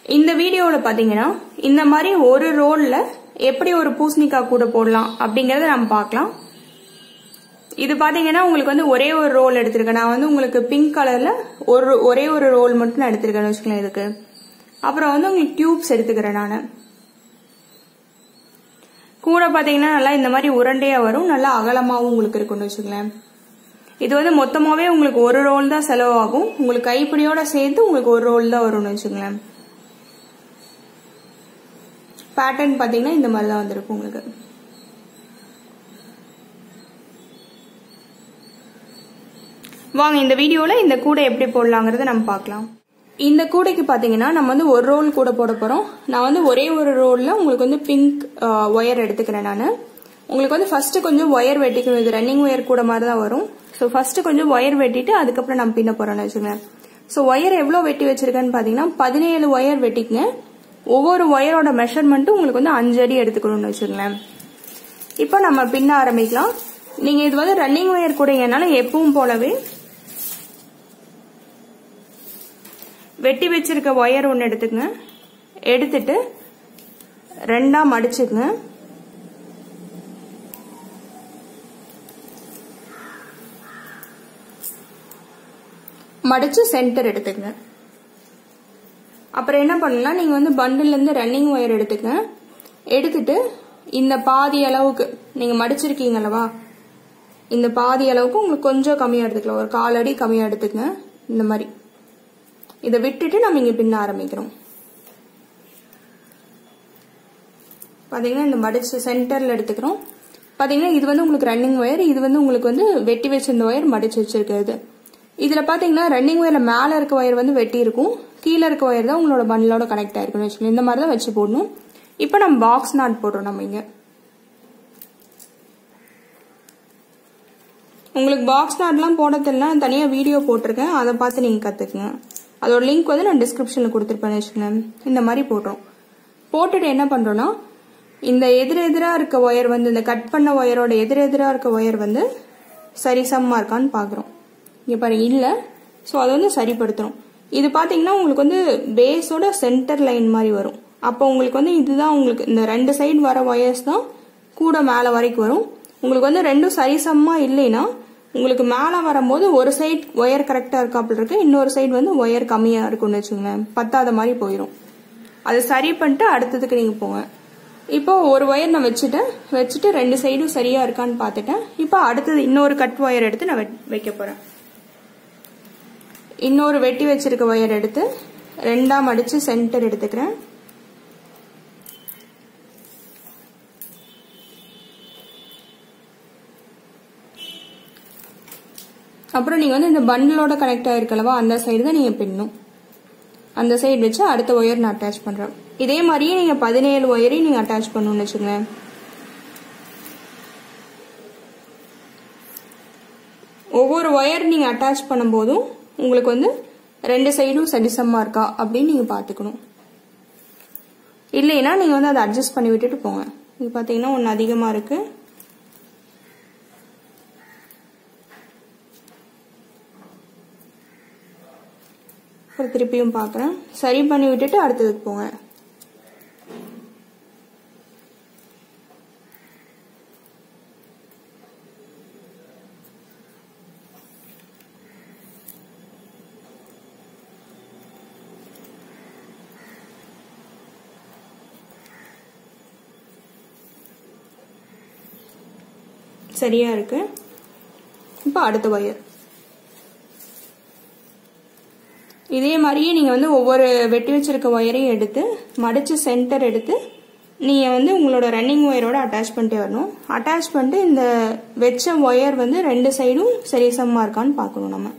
இந்த வீடியோவில் பார்த்தீங்கன்னா இந்த மாதிரி ஒரு ரோலில் எப்படி ஒரு பூசணிக்காய் கூட போடலாம் அப்படிங்கறத நம்ம பார்க்கலாம் இது பாத்தீங்கன்னா உங்களுக்கு வந்து ஒரே ஒரு ரோல் எடுத்திருக்கேன் நான் வந்து உங்களுக்கு பிங்க் கலர்ல ஒரு ஒரே ஒரு ரோல் மட்டும் நான் எடுத்திருக்கேன்னு வச்சுக்கலாம் இதுக்கு அப்புறம் வந்து உங்களுக்கு டியூப்ஸ் எடுத்துக்கிறேன் நான் கூட பாத்தீங்கன்னா நல்லா இந்த மாதிரி உருண்டையா வரும் நல்லா அகலமாவும் உங்களுக்கு இருக்கும்னு வச்சுக்கலாம் இது வந்து மொத்தமாவே உங்களுக்கு ஒரு ரோல் தான் செலவாகும் உங்களுக்கு கைப்பிடியோட சேர்த்து உங்களுக்கு ஒரு ரோல் தான் வரும்னு வச்சுக்கலாம் பேட்டர்ன் பாத்தீங்கன்னா இந்த மாதிரி தான் வந்திருக்கும் உங்களுக்கு வாங்க இந்த வீடியோல இந்த கூடை எப்படி போடலாங்கிறத நம்ம பார்க்கலாம் இந்த கூடைக்கு பாத்தீங்கன்னா நம்ம வந்து ஒரு ரோல் கூட போட போறோம் நான் வந்து ஒரே ஒரு ரோல்ல உங்களுக்கு வந்து பிங்க் ஒயர் எடுத்துக்கிறேன் நான் உங்களுக்கு வந்து ஃபர்ஸ்ட் கொஞ்சம் ஒயர் வெட்டிக்கணும் இது ரன்னிங் ஒயர் கூட மாதிரி தான் வரும் ஸோ ஃபர்ஸ்ட் கொஞ்சம் ஒயர் வெட்டிட்டு அதுக்கப்புறம் நம்ம பின்ன போறோம்னு வச்சுக்கோங்க ஸோ ஒயர் எவ்வளோ வெட்டி வச்சிருக்கேன்னு பாத்தீங்கன்னா பதினேழு ஒயர் வெட்டிக்கங்க ஒவ்வொரு ஒயரோட மெஷர்மெண்ட்டும் உங்களுக்கு வந்து அஞ்சு அடி எடுத்துக்கணும்னு வச்சுக்கோங்களேன் இப்போ நம்ம பின்ன ஆரம்பிக்கலாம் நீங்க இது வந்து ரன்னிங் ஒயர் கூடங்கனால எப்பவும் போலவே வெட்டி வச்சிருக்க ஒயர் ஒன்று எடுத்துக்கங்க எடுத்துட்டு ரெண்டா மடிச்சுக்கங்க மடிச்சு சென்டர் எடுத்துக்கங்க அப்புறம் என்ன பண்ணலாம் நீங்க வந்து பண்டில் இருந்து ரன்னிங் ஒயர் எடுத்துக்கங்க எடுத்துட்டு இந்த பாதி அளவுக்கு நீங்க மடிச்சிருக்கீங்க அல்லவா இந்த பாதி அளவுக்கு உங்களுக்கு கொஞ்சம் கம்மியா எடுத்துக்கலாம் ஒரு கால் அடி கம்மியா எடுத்துக்கங்க இந்த மாதிரி இதை விட்டுட்டு நம்ம இங்க பின்ன ஆரம்பிக்கிறோம் பாத்தீங்கன்னா இந்த மடிச்சு சென்டர்ல எடுத்துக்கிறோம் பாத்தீங்கன்னா இது வந்து உங்களுக்கு ரன்னிங் ஒயர் இது வந்து உங்களுக்கு வந்து வெட்டி வச்சிருந்த ஒயர் மடிச்சு வச்சிருக்கிறது இதுல பாத்தீங்கன்னா ரன்னிங் ஒயர்ல மேல இருக்க ஒயர் வந்து வெட்டி இருக்கும் கீழே இருக்க ஒயர் தான் உங்களோட பண்டிலோட கனெக்ட் ஆயிருக்கும் வச்சுக்கோங்க இந்த மாதிரி தான் வச்சு போடணும் இப்போ நம்ம பாக்ஸ் நாட் போடுறோம் நம்ம இங்க உங்களுக்கு பாக்ஸ் நாட்லாம் போட தெரியல நான் தனியாக வீடியோ போட்டிருக்கேன் அதை பார்த்து நீங்கள் கற்றுக்குங்க அதோட லிங்க் வந்து நான் டிஸ்கிரிப்ஷனில் கொடுத்துருப்பேன் வச்சுக்கோங்க இந்த மாதிரி போடுறோம் போட்டுட்டு என்ன பண்ணுறோன்னா இந்த எதிர் எதிராக இருக்க ஒயர் வந்து இந்த கட் பண்ண ஒயரோட எதிர் எதிராக இருக்க ஒயர் வந்து சரிசமமாக இருக்கான்னு பார்க்குறோம் இங்கே பாருங்க இல்லை ஸோ அதை வந்து சரிப்படுத்துகிறோம் இது பார்த்தீங்கன்னா உங்களுக்கு வந்து பேஸோட சென்டர் லைன் மாதிரி வரும் அப்போ உங்களுக்கு வந்து இதுதான் உங்களுக்கு இந்த ரெண்டு சைடு வர ஒயர்ஸ் தான் கூட மேலே வரைக்கும் வரும் உங்களுக்கு வந்து ரெண்டும் சரிசமமாக இல்லைன்னா உங்களுக்கு மேலே வரும்போது ஒரு சைடு ஒயர் கரெக்டாக இருக்காப்புல இருக்கு இன்னொரு சைடு வந்து ஒயர் கம்மியாக இருக்கும்னு வச்சுக்கோங்களேன் பத்தாத மாதிரி போயிடும் அது சரி பண்ணிட்டு அடுத்ததுக்கு நீங்கள் போங்க இப்போ ஒரு ஒயர் நான் வச்சுட்டேன் வச்சுட்டு ரெண்டு சைடும் சரியா இருக்கான்னு பார்த்துட்டேன் இப்போ அடுத்தது இன்னொரு கட் ஒயர் எடுத்து நான் வைக்க போறேன் இன்னொரு வெட்டி வச்சிருக்க ஒயர் எடுத்து ரெண்டாம் அடிச்சு சென்டர் எடுத்துக்கிறேன் அப்புறம் நீங்க வந்து இந்த பண்டிலோட கனெக்ட் ஆயிருக்கலவா அந்த சைடு தான் நீங்க பின்னும் அந்த சைடு வச்சு அடுத்த ஒயர் நான் அட்டாச் பண்றேன் இதே மாதிரியே நீங்க பதினேழு ஒயரையும் நீங்க அட்டாச் பண்ணணும்னு வச்சுங்க ஒவ்வொரு ஒயர் நீங்க அட்டாச் பண்ணும்போதும் உங்களுக்கு வந்து ரெண்டு சைடும் சரிசமா இருக்கா அப்படின்னு நீங்க பாத்துக்கணும் இல்லைன்னா நீங்க வந்து அதை அட்ஜஸ்ட் பண்ணி விட்டுட்டு போங்க இது பாத்தீங்கன்னா ஒன்னு அதிகமா இருக்கு அப்புறம் திருப்பியும் பார்க்குறேன் சரி பண்ணி விட்டுட்டு அடுத்ததுக்கு போங்க சரியா இருக்கு இப்போ அடுத்த ஒயர் இதே மாதிரியே நீங்கள் வந்து ஒவ்வொரு வெட்டி வச்சிருக்க ஒயரையும் எடுத்து மடித்து சென்டர் எடுத்து நீங்கள் வந்து உங்களோட ரன்னிங் ஒயரோட அட்டாச் பண்ணிட்டே வரணும் அட்டாச் பண்ணிட்டு இந்த வச்ச ஒயர் வந்து ரெண்டு சைடும் சரிசமமாக இருக்கான்னு பார்க்கணும் நம்ம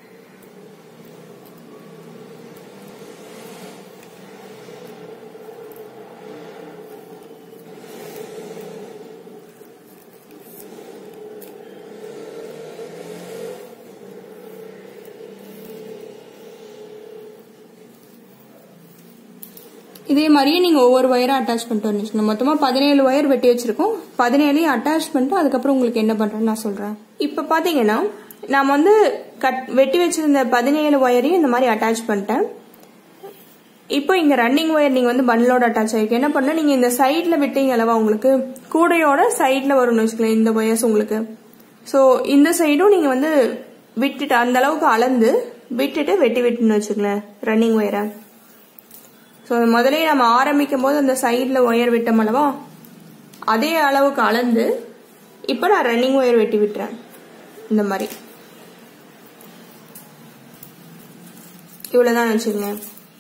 இதே மாதிரியே நீங்க ஒவ்வொரு ஒயரா அட்டாச் பண்ணிட்டு வந்துச்சுக்கணும் மொத்தமா பதினேழு ஒயர் வெட்டி வச்சிருக்கோம் பதினேழையும் அட்டாச் பண்ணிட்டு அதுக்கப்புறம் உங்களுக்கு என்ன பண்றேன்னு நான் சொல்றேன் இப்ப பாத்தீங்கன்னா நான் வந்து கட் வெட்டி வச்சிருந்த பதினேழு ஒயரையும் இந்த மாதிரி அட்டாச் பண்ணிட்டேன் இப்போ இங்க ரன்னிங் ஒயர் நீங்க வந்து பண்டலோட அட்டாச் ஆயிருக்கு என்ன பண்ண நீங்க இந்த சைட்ல விட்டீங்க அல்லவா உங்களுக்கு கூடையோட சைட்ல வரும்னு வச்சுக்கலாம் இந்த ஒயர்ஸ் உங்களுக்கு ஸோ இந்த சைடும் நீங்க வந்து விட்டுட்டு அந்த அளவுக்கு அளந்து விட்டுட்டு வெட்டி விட்டுன்னு வச்சுக்கலேன் ரன்னிங் ஒயரை ஸோ முதலே நம்ம ஆரம்பிக்கும் போது அந்த சைடில் ஒயர் விட்டோம் அல்லவா அதே அளவுக்கு அளந்து இப்போ நான் ரன்னிங் ஒயர் வெட்டி விட்டுறேன் இந்த மாதிரி இவ்வளோதான் வச்சுக்கோங்க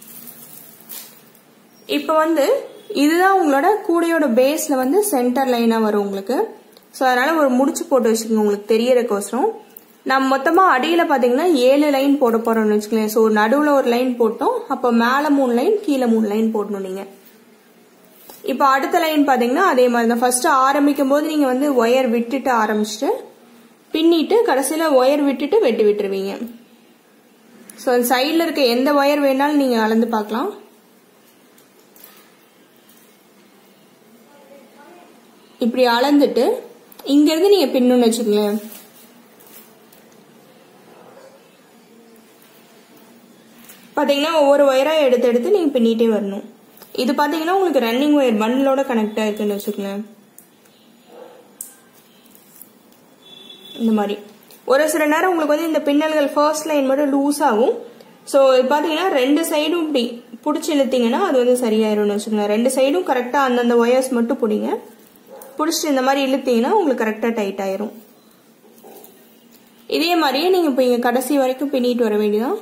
இப்போ வந்து இதுதான் உங்களோட கூடையோட பேஸ்ல வந்து சென்டர் லைனா வரும் உங்களுக்கு ஸோ அதனால ஒரு முடிச்சு போட்டு வச்சுக்கோங்க உங்களுக்கு தெரியறக்கோசரம் நம்ம மொத்தமா அடியில பாத்தீங்கன்னா ஏழு லைன் போட போறோம்னு வச்சுக்கோங்க ஸோ நடுவுல ஒரு லைன் போட்டோம் அப்போ மேல மூணு லைன் கீழே மூணு லைன் போடணும் நீங்க இப்போ அடுத்த லைன் பாத்தீங்கன்னா அதே மாதிரி தான் ஃபர்ஸ்ட் ஆரம்பிக்கும் போது நீங்க வந்து ஒயர் விட்டுட்டு ஆரம்பிச்சுட்டு பின்னிட்டு கடைசியில ஒயர் விட்டுட்டு வெட்டி விட்டுருவீங்க ஸோ சைடில் இருக்க எந்த ஒயர் வேணாலும் நீங்க அளந்து பார்க்கலாம் இப்படி அளந்துட்டு இங்கிருந்து நீங்க பின்னணும்னு வச்சுக்கோங்களேன் பாத்தீங்கன்னா ஒவ்வொரு ஒயரா எடுத்து எடுத்து நீங்க பின்னிட்டே வரணும் இது பாத்தீங்கன்னா உங்களுக்கு ரன்னிங் ஒயர் பண்டலோட கனெக்ட் ஆயிருக்குன்னு வச்சுக்கோங்களேன் இந்த மாதிரி ஒரு சில நேரம் உங்களுக்கு வந்து இந்த பின்னல்கள் ஃபர்ஸ்ட் லைன் மட்டும் லூஸ் ஆகும் ஸோ பார்த்தீங்கன்னா ரெண்டு சைடும் இப்படி பிடிச்சி இழுத்தீங்கன்னா அது வந்து சரியாயிரும்னு வச்சுக்கோங்களேன் ரெண்டு சைடும் கரெக்டாக அந்தந்த ஒயர்ஸ் மட்டும் பிடிங்க பிடிச்சிட்டு இந்த மாதிரி இழுத்தீங்கன்னா உங்களுக்கு கரெக்டாக டைட் ஆயிரும் இதே மாதிரியே நீங்கள் இப்போ இங்கே கடைசி வரைக்கும் பின்னிட்டு வர வேண்டியதான்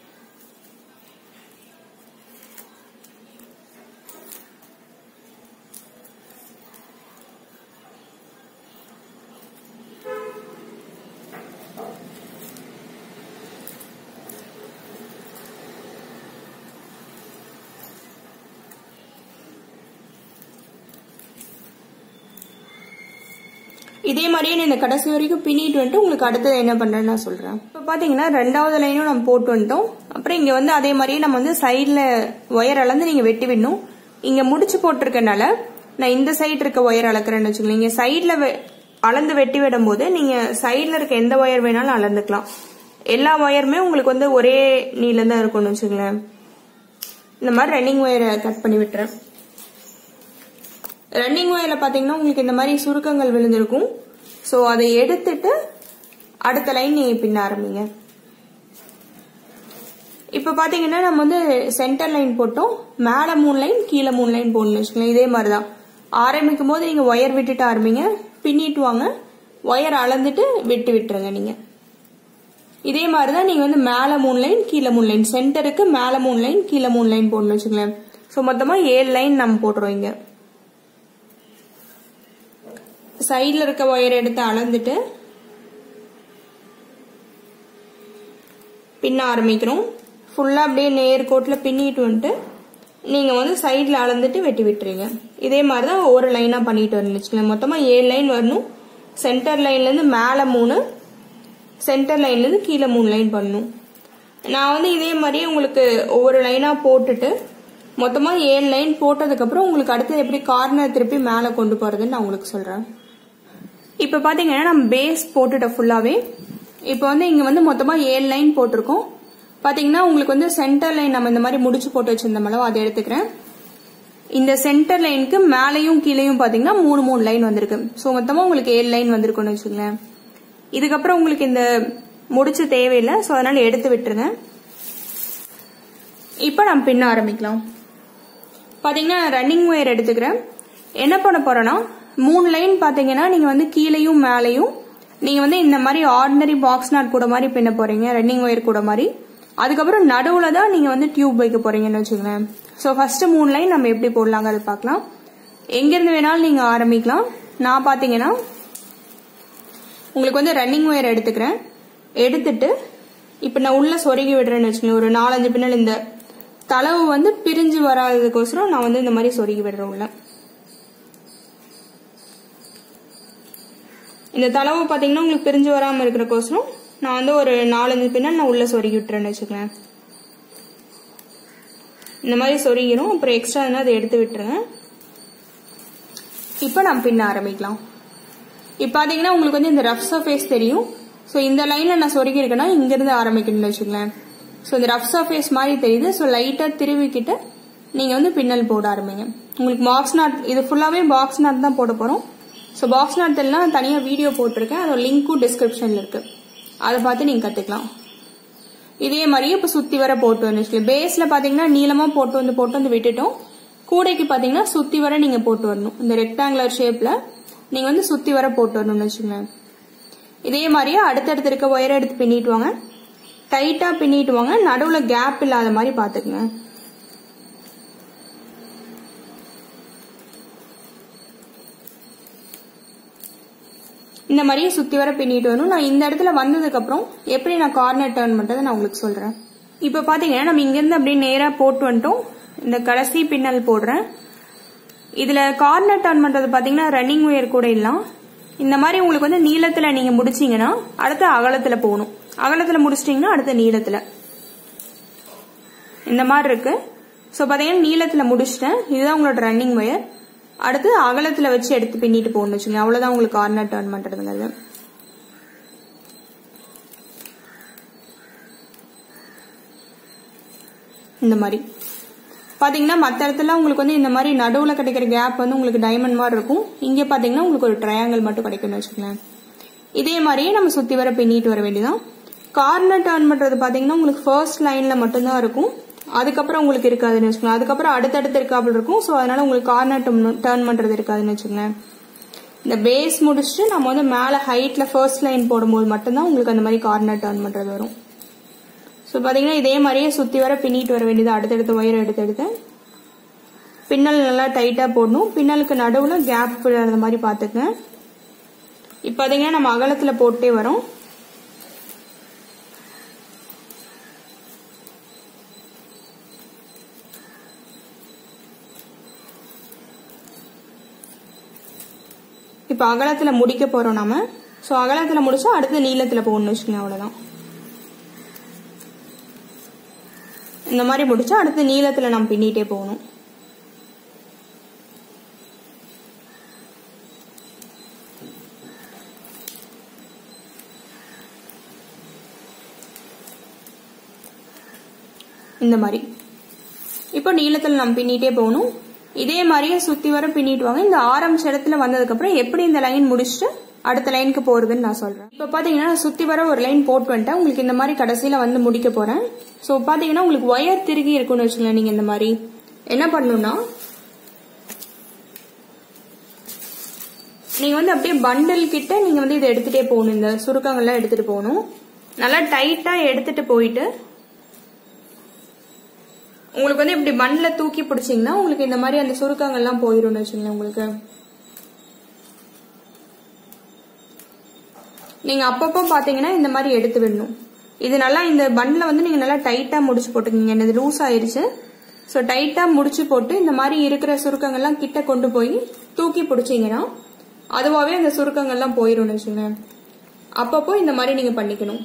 இதே மாதிரியே நான் இந்த கடைசி வரைக்கும் பின்னிட்டு வந்துட்டு உங்களுக்கு அடுத்தது என்ன பண்றேன்னு நான் சொல்றேன் இப்போ பாத்தீங்கன்னா ரெண்டாவது லைனும் நம்ம போட்டு வந்துட்டோம் அப்புறம் இங்க வந்து அதே மாதிரியே நம்ம வந்து சைட்ல ஒயர் அளந்து நீங்க வெட்டி விடணும் இங்க முடிச்சு போட்டிருக்கனால நான் இந்த சைடு இருக்க ஒயர் அளக்குறேன்னு வச்சுக்கோங்க இங்க சைட்ல அளந்து வெட்டி விடும் போது நீங்க சைட்ல இருக்க எந்த ஒயர் வேணாலும் அளந்துக்கலாம் எல்லா ஒயருமே உங்களுக்கு வந்து ஒரே நீளம் தான் இருக்கும்னு வச்சுக்கோங்களேன் இந்த மாதிரி ரன்னிங் ஒயரை கட் பண்ணி விட்டுறேன் ரன்னிங் ஒயரில் பார்த்தீங்கன்னா உங்களுக்கு இந்த மாதிரி சுருக்கங்கள் விழுந்திருக்கும் ஸோ அதை எடுத்துட்டு அடுத்த லைன் நீங்கள் பின்ன ஆரம்பிங்க இப்போ பார்த்தீங்கன்னா நம்ம வந்து சென்டர் லைன் போட்டோம் மேலே மூணு லைன் கீழே மூணு லைன் போடணும்னு வச்சுக்கலாம் இதே மாதிரி தான் ஆரம்பிக்கும் போது நீங்கள் ஒயர் விட்டுட்டு ஆரம்பிங்க பின்னிட்டு வாங்க ஒயர் அளந்துட்டு விட்டு விட்டுருங்க நீங்கள் இதே மாதிரி தான் நீங்கள் வந்து மேலே மூணு லைன் கீழே மூணு லைன் சென்டருக்கு மேலே மூணு லைன் கீழே மூணு லைன் போடணும்னு வச்சுக்கலாம் ஸோ மொத்தமாக ஏழு லைன் நம்ம போட்டுறோம் இங்கே சைடில் இருக்க ஒயர் எடுத்து அளந்துட்டு பின்ன ஆரம்பிக்கிறோம் ஃபுல்லாக அப்படியே நேர் கோட்டில் பின்னிட்டு வந்துட்டு நீங்கள் வந்து சைடில் அளந்துட்டு வெட்டி விட்டுருங்க இதே மாதிரி தான் ஒவ்வொரு லைனாக பண்ணிட்டு வரணும் வச்சுக்கலாம் மொத்தமாக ஏழு லைன் வரணும் சென்டர் லைன்லேருந்து மேலே மூணு சென்டர் லைன்லேருந்து கீழே மூணு லைன் பண்ணணும் நான் வந்து இதே மாதிரியே உங்களுக்கு ஒவ்வொரு லைனாக போட்டுட்டு மொத்தமாக ஏழு லைன் போட்டதுக்கப்புறம் உங்களுக்கு அடுத்தது எப்படி கார்னர் திருப்பி மேலே கொண்டு போகிறதுன்னு நான் உங்களுக்கு சொல்கிறேன் இப்போ பார்த்தீங்கன்னா நம்ம பேஸ் போட்டுட்டோம் ஃபுல்லாகவே இப்போ வந்து இங்கே வந்து மொத்தமாக ஏழு லைன் போட்டிருக்கோம் பார்த்தீங்கன்னா உங்களுக்கு வந்து சென்டர் லைன் நம்ம இந்த மாதிரி முடிச்சு போட்டு வச்சிருந்தோம்ல அதை எடுத்துக்கிறேன் இந்த சென்டர் லைனுக்கு மேலேயும் கீழேயும் பார்த்தீங்கன்னா மூணு மூணு லைன் வந்திருக்கு ஸோ மொத்தமாக உங்களுக்கு ஏழு லைன் வந்திருக்கும்னு வச்சுக்கோங்களேன் இதுக்கப்புறம் உங்களுக்கு இந்த முடிச்சு தேவையில்லை ஸோ அதனால எடுத்து விட்டுருங்க இப்போ நம்ம பின்ன ஆரம்பிக்கலாம் பார்த்தீங்கன்னா ரன்னிங் ஒயர் எடுத்துக்கிறேன் என்ன பண்ண போறேன்னா மூணு லைன் பார்த்தீங்கன்னா நீங்கள் வந்து கீழேயும் மேலேயும் நீங்கள் வந்து இந்த மாதிரி ஆர்டினரி பாக்ஸ் நாட் கூட மாதிரி பின்ன போறீங்க ரன்னிங் ஒயர் கூட மாதிரி அதுக்கப்புறம் நடுவில் தான் நீங்கள் வந்து டியூப் வைக்க போறீங்கன்னு வச்சுக்கோங்களேன் ஸோ ஃபர்ஸ்ட் மூணு லைன் நம்ம எப்படி போடலாங்க அதை பார்க்கலாம் எங்கேருந்து வேணாலும் நீங்கள் ஆரம்பிக்கலாம் நான் பார்த்தீங்கன்னா உங்களுக்கு வந்து ரன்னிங் ஒயர் எடுத்துக்கிறேன் எடுத்துட்டு இப்போ நான் உள்ள சொருகி விடுறேன்னு வச்சுக்கோங்க ஒரு நாலஞ்சு பின்னல் இந்த தளவு வந்து பிரிஞ்சு வராததுக்கோசரம் நான் வந்து இந்த மாதிரி சொருகி விடுறேன் உள்ள இந்த தளவு பார்த்தீங்கன்னா உங்களுக்கு பிரிஞ்சு வராமல் இருக்கிறக்கோசரம் நான் வந்து ஒரு நாலஞ்சு பின்னல் நான் உள்ள சொருகி விட்டுறேன்னு வச்சுக்கோங்க இந்த மாதிரி சொருகிரும் அப்புறம் எக்ஸ்ட்ரா அதை எடுத்து விட்டுருங்க இப்போ நம்ம பின்ன ஆரம்பிக்கலாம் இப்போ பார்த்தீங்கன்னா உங்களுக்கு வந்து இந்த ரஃப் சர்ஃபேஸ் தெரியும் ஸோ இந்த லைனில் நான் சொருகி இருக்கேன்னா இங்கேருந்து ஆரம்பிக்கணும்னு வச்சுக்கலேன் ஸோ இந்த ரஃப் சர்ஃபேஸ் மாதிரி தெரியுது ஸோ லைட்டாக திருவிக்கிட்டு நீங்கள் வந்து பின்னல் போட ஆரம்பிங்க உங்களுக்கு பாக்ஸ் நாட் இது ஃபுல்லாகவே பாக்ஸ் நாட் தான் போட போகிறோம் ஸோ பாக்ஸ் நாட் எல்லாம் தனியாக வீடியோ போட்டிருக்கேன் அதோட லிங்க்கும் டிஸ்கிரிப்ஷனில் இருக்குது அதை பார்த்து நீங்கள் கற்றுக்கலாம் இதே மாதிரியே இப்போ சுற்றி வர போட்டு வந்துச்சு பேஸில் பார்த்தீங்கன்னா நீளமாக போட்டு வந்து போட்டு வந்து விட்டுட்டோம் கூடைக்கு பார்த்தீங்கன்னா சுற்றி வர நீங்கள் போட்டு வரணும் இந்த ரெக்டாங்குலர் ஷேப்பில் நீங்கள் வந்து சுற்றி வர போட்டு வரணும்னு வச்சுக்கோங்க இதே மாதிரியே அடுத்தடுத்து இருக்க ஒயரை எடுத்து பின்னிட்டு வாங்க டைட்டாக பின்னிட்டு வாங்க நடுவில் கேப் இல்லாத மாதிரி பார்த்துக்குங்க இந்த மாதிரியே சுற்றி வர பின்னிட்டு வரணும் நான் இந்த இடத்துல வந்ததுக்கப்புறம் எப்படி நான் கார்னர் டேர்ன் பண்ணுறதை நான் உங்களுக்கு சொல்கிறேன் இப்போ பார்த்தீங்கன்னா நம்ம இங்கேருந்து அப்படியே நேராக போட்டு வந்துட்டோம் இந்த கடைசி பின்னல் போடுறேன் இதில் கார்னர் டர்ன் பண்ணுறது பார்த்தீங்கன்னா ரன்னிங் ஒயர் கூட இல்லாம் இந்த மாதிரி உங்களுக்கு வந்து நீளத்தில் நீங்கள் முடிச்சீங்கன்னா அடுத்து அகலத்தில் போகணும் அகலத்தில் முடிச்சிட்டிங்கன்னா அடுத்து நீளத்தில் இந்த மாதிரி இருக்கு ஸோ பார்த்தீங்கன்னா நீளத்தில் முடிச்சிட்டேன் இதுதான் உங்களோட ரன்னிங் ஒயர் அடுத்து அகலத்தில் வச்சு எடுத்து பின்னிட்டு போகணும் வச்சுங்க அவ்வளோதான் உங்களுக்கு கார்னர் டர்ன் பண்ணுறதுங்கிறது இந்த மாதிரி பாத்தீங்கன்னா மற்ற இடத்துல உங்களுக்கு வந்து இந்த மாதிரி நடுவில் கிடைக்கிற கேப் வந்து உங்களுக்கு டைமண்ட் மாதிரி இருக்கும் இங்கே பார்த்தீங்கன்னா உங்களுக்கு ஒரு ட்ரையாங்கிள் மட்டும் கிடைக்கும்னு வச்சுக்கலாம் இதே மாதிரியே நம்ம சுற்றி வர பின்னிட்டு வர வேண்டியதான் கார்னர் டர்ன் பண்ணுறது பார்த்தீங்கன்னா உங்களுக்கு ஃபர்ஸ்ட் லைனில் மட்டும்தான் இருக்கும் அதுக்கப்புறம் உங்களுக்கு இருக்காதுன்னு வச்சுக்கலாம் அதுக்கப்புறம் அடுத்தடுத்து இருக்காமல் இருக்கும் ஸோ அதனால உங்களுக்கு கார்னர் டர்ன் பண்ணுறது இருக்காதுன்னு வச்சுக்கோங்களேன் இந்த பேஸ் முடிச்சுட்டு நம்ம வந்து மேலே ஹைட்டில் ஃபர்ஸ்ட் லைன் போடும்போது மட்டும்தான் உங்களுக்கு அந்த மாதிரி கார்னர் டர்ன் பண்ணுறது வரும் ஸோ பார்த்தீங்கன்னா இதே மாதிரியே சுற்றி வர பின்னிட்டு வர வேண்டியது அடுத்தடுத்த ஒயர் எடுத்து பின்னல் நல்லா டைட்டாக போடணும் பின்னலுக்கு நடுவில் கேப் விழுற மாதிரி பார்த்துக்கங்க இப்போ பார்த்தீங்கன்னா நம்ம அகலத்தில் போட்டே வரோம் இப்போ அகலத்தில் முடிக்க போகிறோம் நாம ஸோ அகலத்தில் முடிச்சா அடுத்து நீளத்தில் போகணும்னு வச்சுக்கோங்க அவ்வளோதான் இந்த மாதிரி முடிச்சா அடுத்து நீளத்தில் நம்ம பின்னிட்டே போகணும் இந்த மாதிரி இப்போ நீளத்தில் நம்ம பின்னிட்டே போகணும் இதே மாதிரியே சுற்றி வர பின்னிட்டு வாங்க இந்த ஆரம்பிச்ச இடத்துல வந்ததுக்கப்புறம் எப்படி இந்த லைன் முடிச்சுட்டு அடுத்த லைனுக்கு போறதுன்னு நான் சொல்றேன் இப்போ பாத்தீங்கன்னா சுத்தி வர ஒரு லைன் போட்டு வந்துட்டேன் உங்களுக்கு இந்த மாதிரி கடைசியில வந்து முடிக்க போறேன் ஸோ பாத்தீங்கன்னா உங்களுக்கு ஒயர் திருகி இருக்கும்னு வச்சுக்கோங்களேன் நீங்க இந்த மாதிரி என்ன பண்ணணும்னா நீங்க வந்து அப்படியே பண்டல் கிட்ட நீங்க வந்து இதை எடுத்துட்டே போகணும் இந்த சுருக்கங்கள்லாம் எடுத்துட்டு போகணும் நல்லா டைட்டா எடுத்துட்டு போயிட்டு உங்களுக்கு வந்து இப்படி பண்டில் தூக்கி பிடிச்சிங்கன்னா உங்களுக்கு இந்த மாதிரி அந்த சுருக்கங்கள்லாம் போயிரும்னு வச்சுங்களேன் உங்களுக்கு நீங்க அப்பப்போ பாத்தீங்கன்னா இந்த மாதிரி எடுத்து விடணும் இது நல்லா இந்த பண்டில் வந்து நீங்க நல்லா டைட்டா முடிச்சு போட்டுக்கீங்க இது லூஸ் ஆயிருச்சு ஸோ டைட்டா முடிச்சு போட்டு இந்த மாதிரி இருக்கிற சுருக்கங்கள்லாம் கிட்ட கொண்டு போய் தூக்கி பிடிச்சிங்கன்னா அதுவாகவே அந்த சுருக்கங்கள்லாம் போயிரும்னு வச்சுங்க அப்பப்போ இந்த மாதிரி நீங்க பண்ணிக்கணும்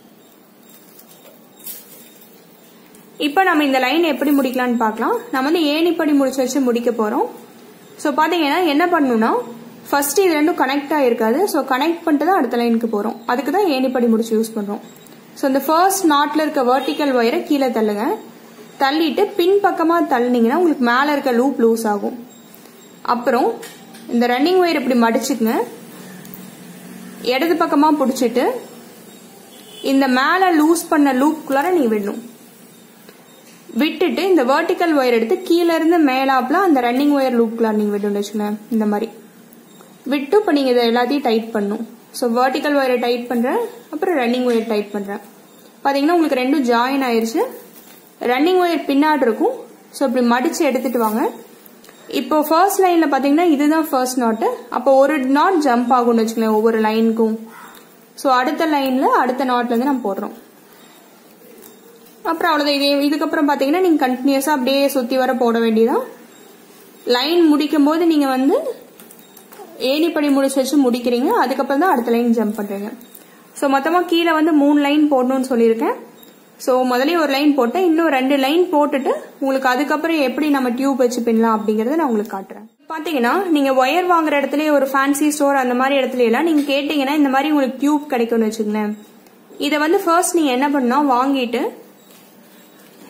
இப்போ நம்ம இந்த லைன் எப்படி முடிக்கலாம்னு பார்க்கலாம் நம்ம வந்து ஏணிப்படி முடிச்சு வச்சு முடிக்க போறோம் ஸோ பாத்தீங்கன்னா என்ன பண்ணணும்னா ஃபர்ஸ்ட் இது ரெண்டும் கனெக்ட் ஆகிருக்காது ஸோ கனெக்ட் பண்ணிட்டு தான் அடுத்த லைனுக்கு போறோம் அதுக்கு தான் ஏணிப்படி முடிச்சு யூஸ் பண்றோம் ஸோ இந்த ஃபர்ஸ்ட் நாட்ல இருக்க வெர்டிக்கல் ஒயரை கீழே தள்ளுங்க தள்ளிட்டு பின் பக்கமா தள்ளினீங்கன்னா உங்களுக்கு மேல இருக்க லூப் லூஸ் ஆகும் அப்புறம் இந்த ரன்னிங் ஒயர் இப்படி மடிச்சுக்குங்க இடது பக்கமா பிடிச்சிட்டு இந்த மேல லூஸ் பண்ண லூப்குள்ளார நீ விடணும் விட்டுட்டு இந்த வெர்டிக்கல் ஒயர் எடுத்து கீழே இருந்து மேலாப்ல அந்த ரன்னிங் ஒயர் லூப்குள்ளார நீங்க விடணும் வச்சுக்கோங்க இந்த மாதிரி விட்டு இப்போ நீங்கள் இதை எல்லாத்தையும் டைட் பண்ணும் ஸோ வெர்டிக்கல் ஒயரை டைட் பண்ணுறேன் அப்புறம் ரன்னிங் ஒயர் டைட் பண்ணுறேன் பார்த்தீங்கன்னா உங்களுக்கு ரெண்டும் ஜாயின் ஆயிருச்சு ரன்னிங் ஒயர் பின்னாடி இருக்கும் ஸோ இப்படி மடித்து எடுத்துட்டு வாங்க இப்போ ஃபர்ஸ்ட் லைனில் பார்த்தீங்கன்னா இதுதான் ஃபர்ஸ்ட் நாட்டு அப்போ ஒரு நாட் ஜம்ப் ஆகும்னு வச்சுக்கோங்களேன் ஒவ்வொரு லைனுக்கும் ஸோ அடுத்த லைனில் அடுத்த நாட்லேருந்து நம்ம போடுறோம் அப்புறம் அவ்வளோதான் இதே இதுக்கப்புறம் பார்த்தீங்கன்னா நீங்கள் கண்டினியூஸாக அப்படியே சுற்றி வர போட வேண்டியதான் லைன் முடிக்கும் போது நீங்கள் வந்து ஏணிப்படி முடிச்சு வச்சு முடிக்கிறீங்க அதுக்கப்புறம் தான் அடுத்த லைன் ஜம்ப் பண்றீங்க ஸோ மொத்தமாக கீழே வந்து மூணு லைன் போடணும்னு சொல்லியிருக்கேன் ஸோ முதலே ஒரு லைன் போட்டேன் இன்னும் ரெண்டு லைன் போட்டுட்டு உங்களுக்கு அதுக்கப்புறம் எப்படி நம்ம டியூப் வச்சு பின்னலாம் அப்படிங்கறத நான் உங்களுக்கு காட்டுறேன் பாத்தீங்கன்னா நீங்க ஒயர் வாங்குற இடத்துல ஒரு ஃபேன்சி ஸ்டோர் அந்த மாதிரி இடத்துல எல்லாம் நீங்க கேட்டீங்கன்னா இந்த மாதிரி உங்களுக்கு டியூப் கிடைக்கும்னு வச்சுக்கோங்களேன் இதை வந்து ஃபர்ஸ்ட் நீங்க என்ன பண்ணா வாங்கிட்டு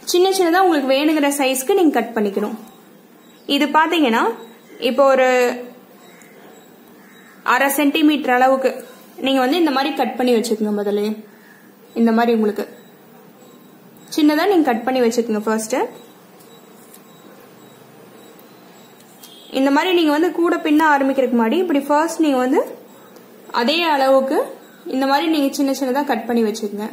சின்ன சின்னதாக உங்களுக்கு வேணுங்கிற சைஸ்க்கு நீங்கள் கட் பண்ணிக்கணும் இது பார்த்தீங்கன்னா இப்போ ஒரு அரை சென்டிமீட்டர் அளவுக்கு நீங்கள் வந்து இந்த மாதிரி கட் பண்ணி வச்சுக்கோங்க முதல்ல இந்த மாதிரி உங்களுக்கு சின்னதாக நீங்கள் கட் பண்ணி வச்சுக்கோங்க ஃபர்ஸ்ட்டு இந்த மாதிரி நீங்கள் வந்து கூட பின்ன ஆரம்பிக்கிறதுக்கு முன்னாடி இப்படி ஃபர்ஸ்ட் நீங்கள் வந்து அதே அளவுக்கு இந்த மாதிரி நீங்கள் சின்ன சின்னதாக கட் பண்ணி வச்சுக்கோங்க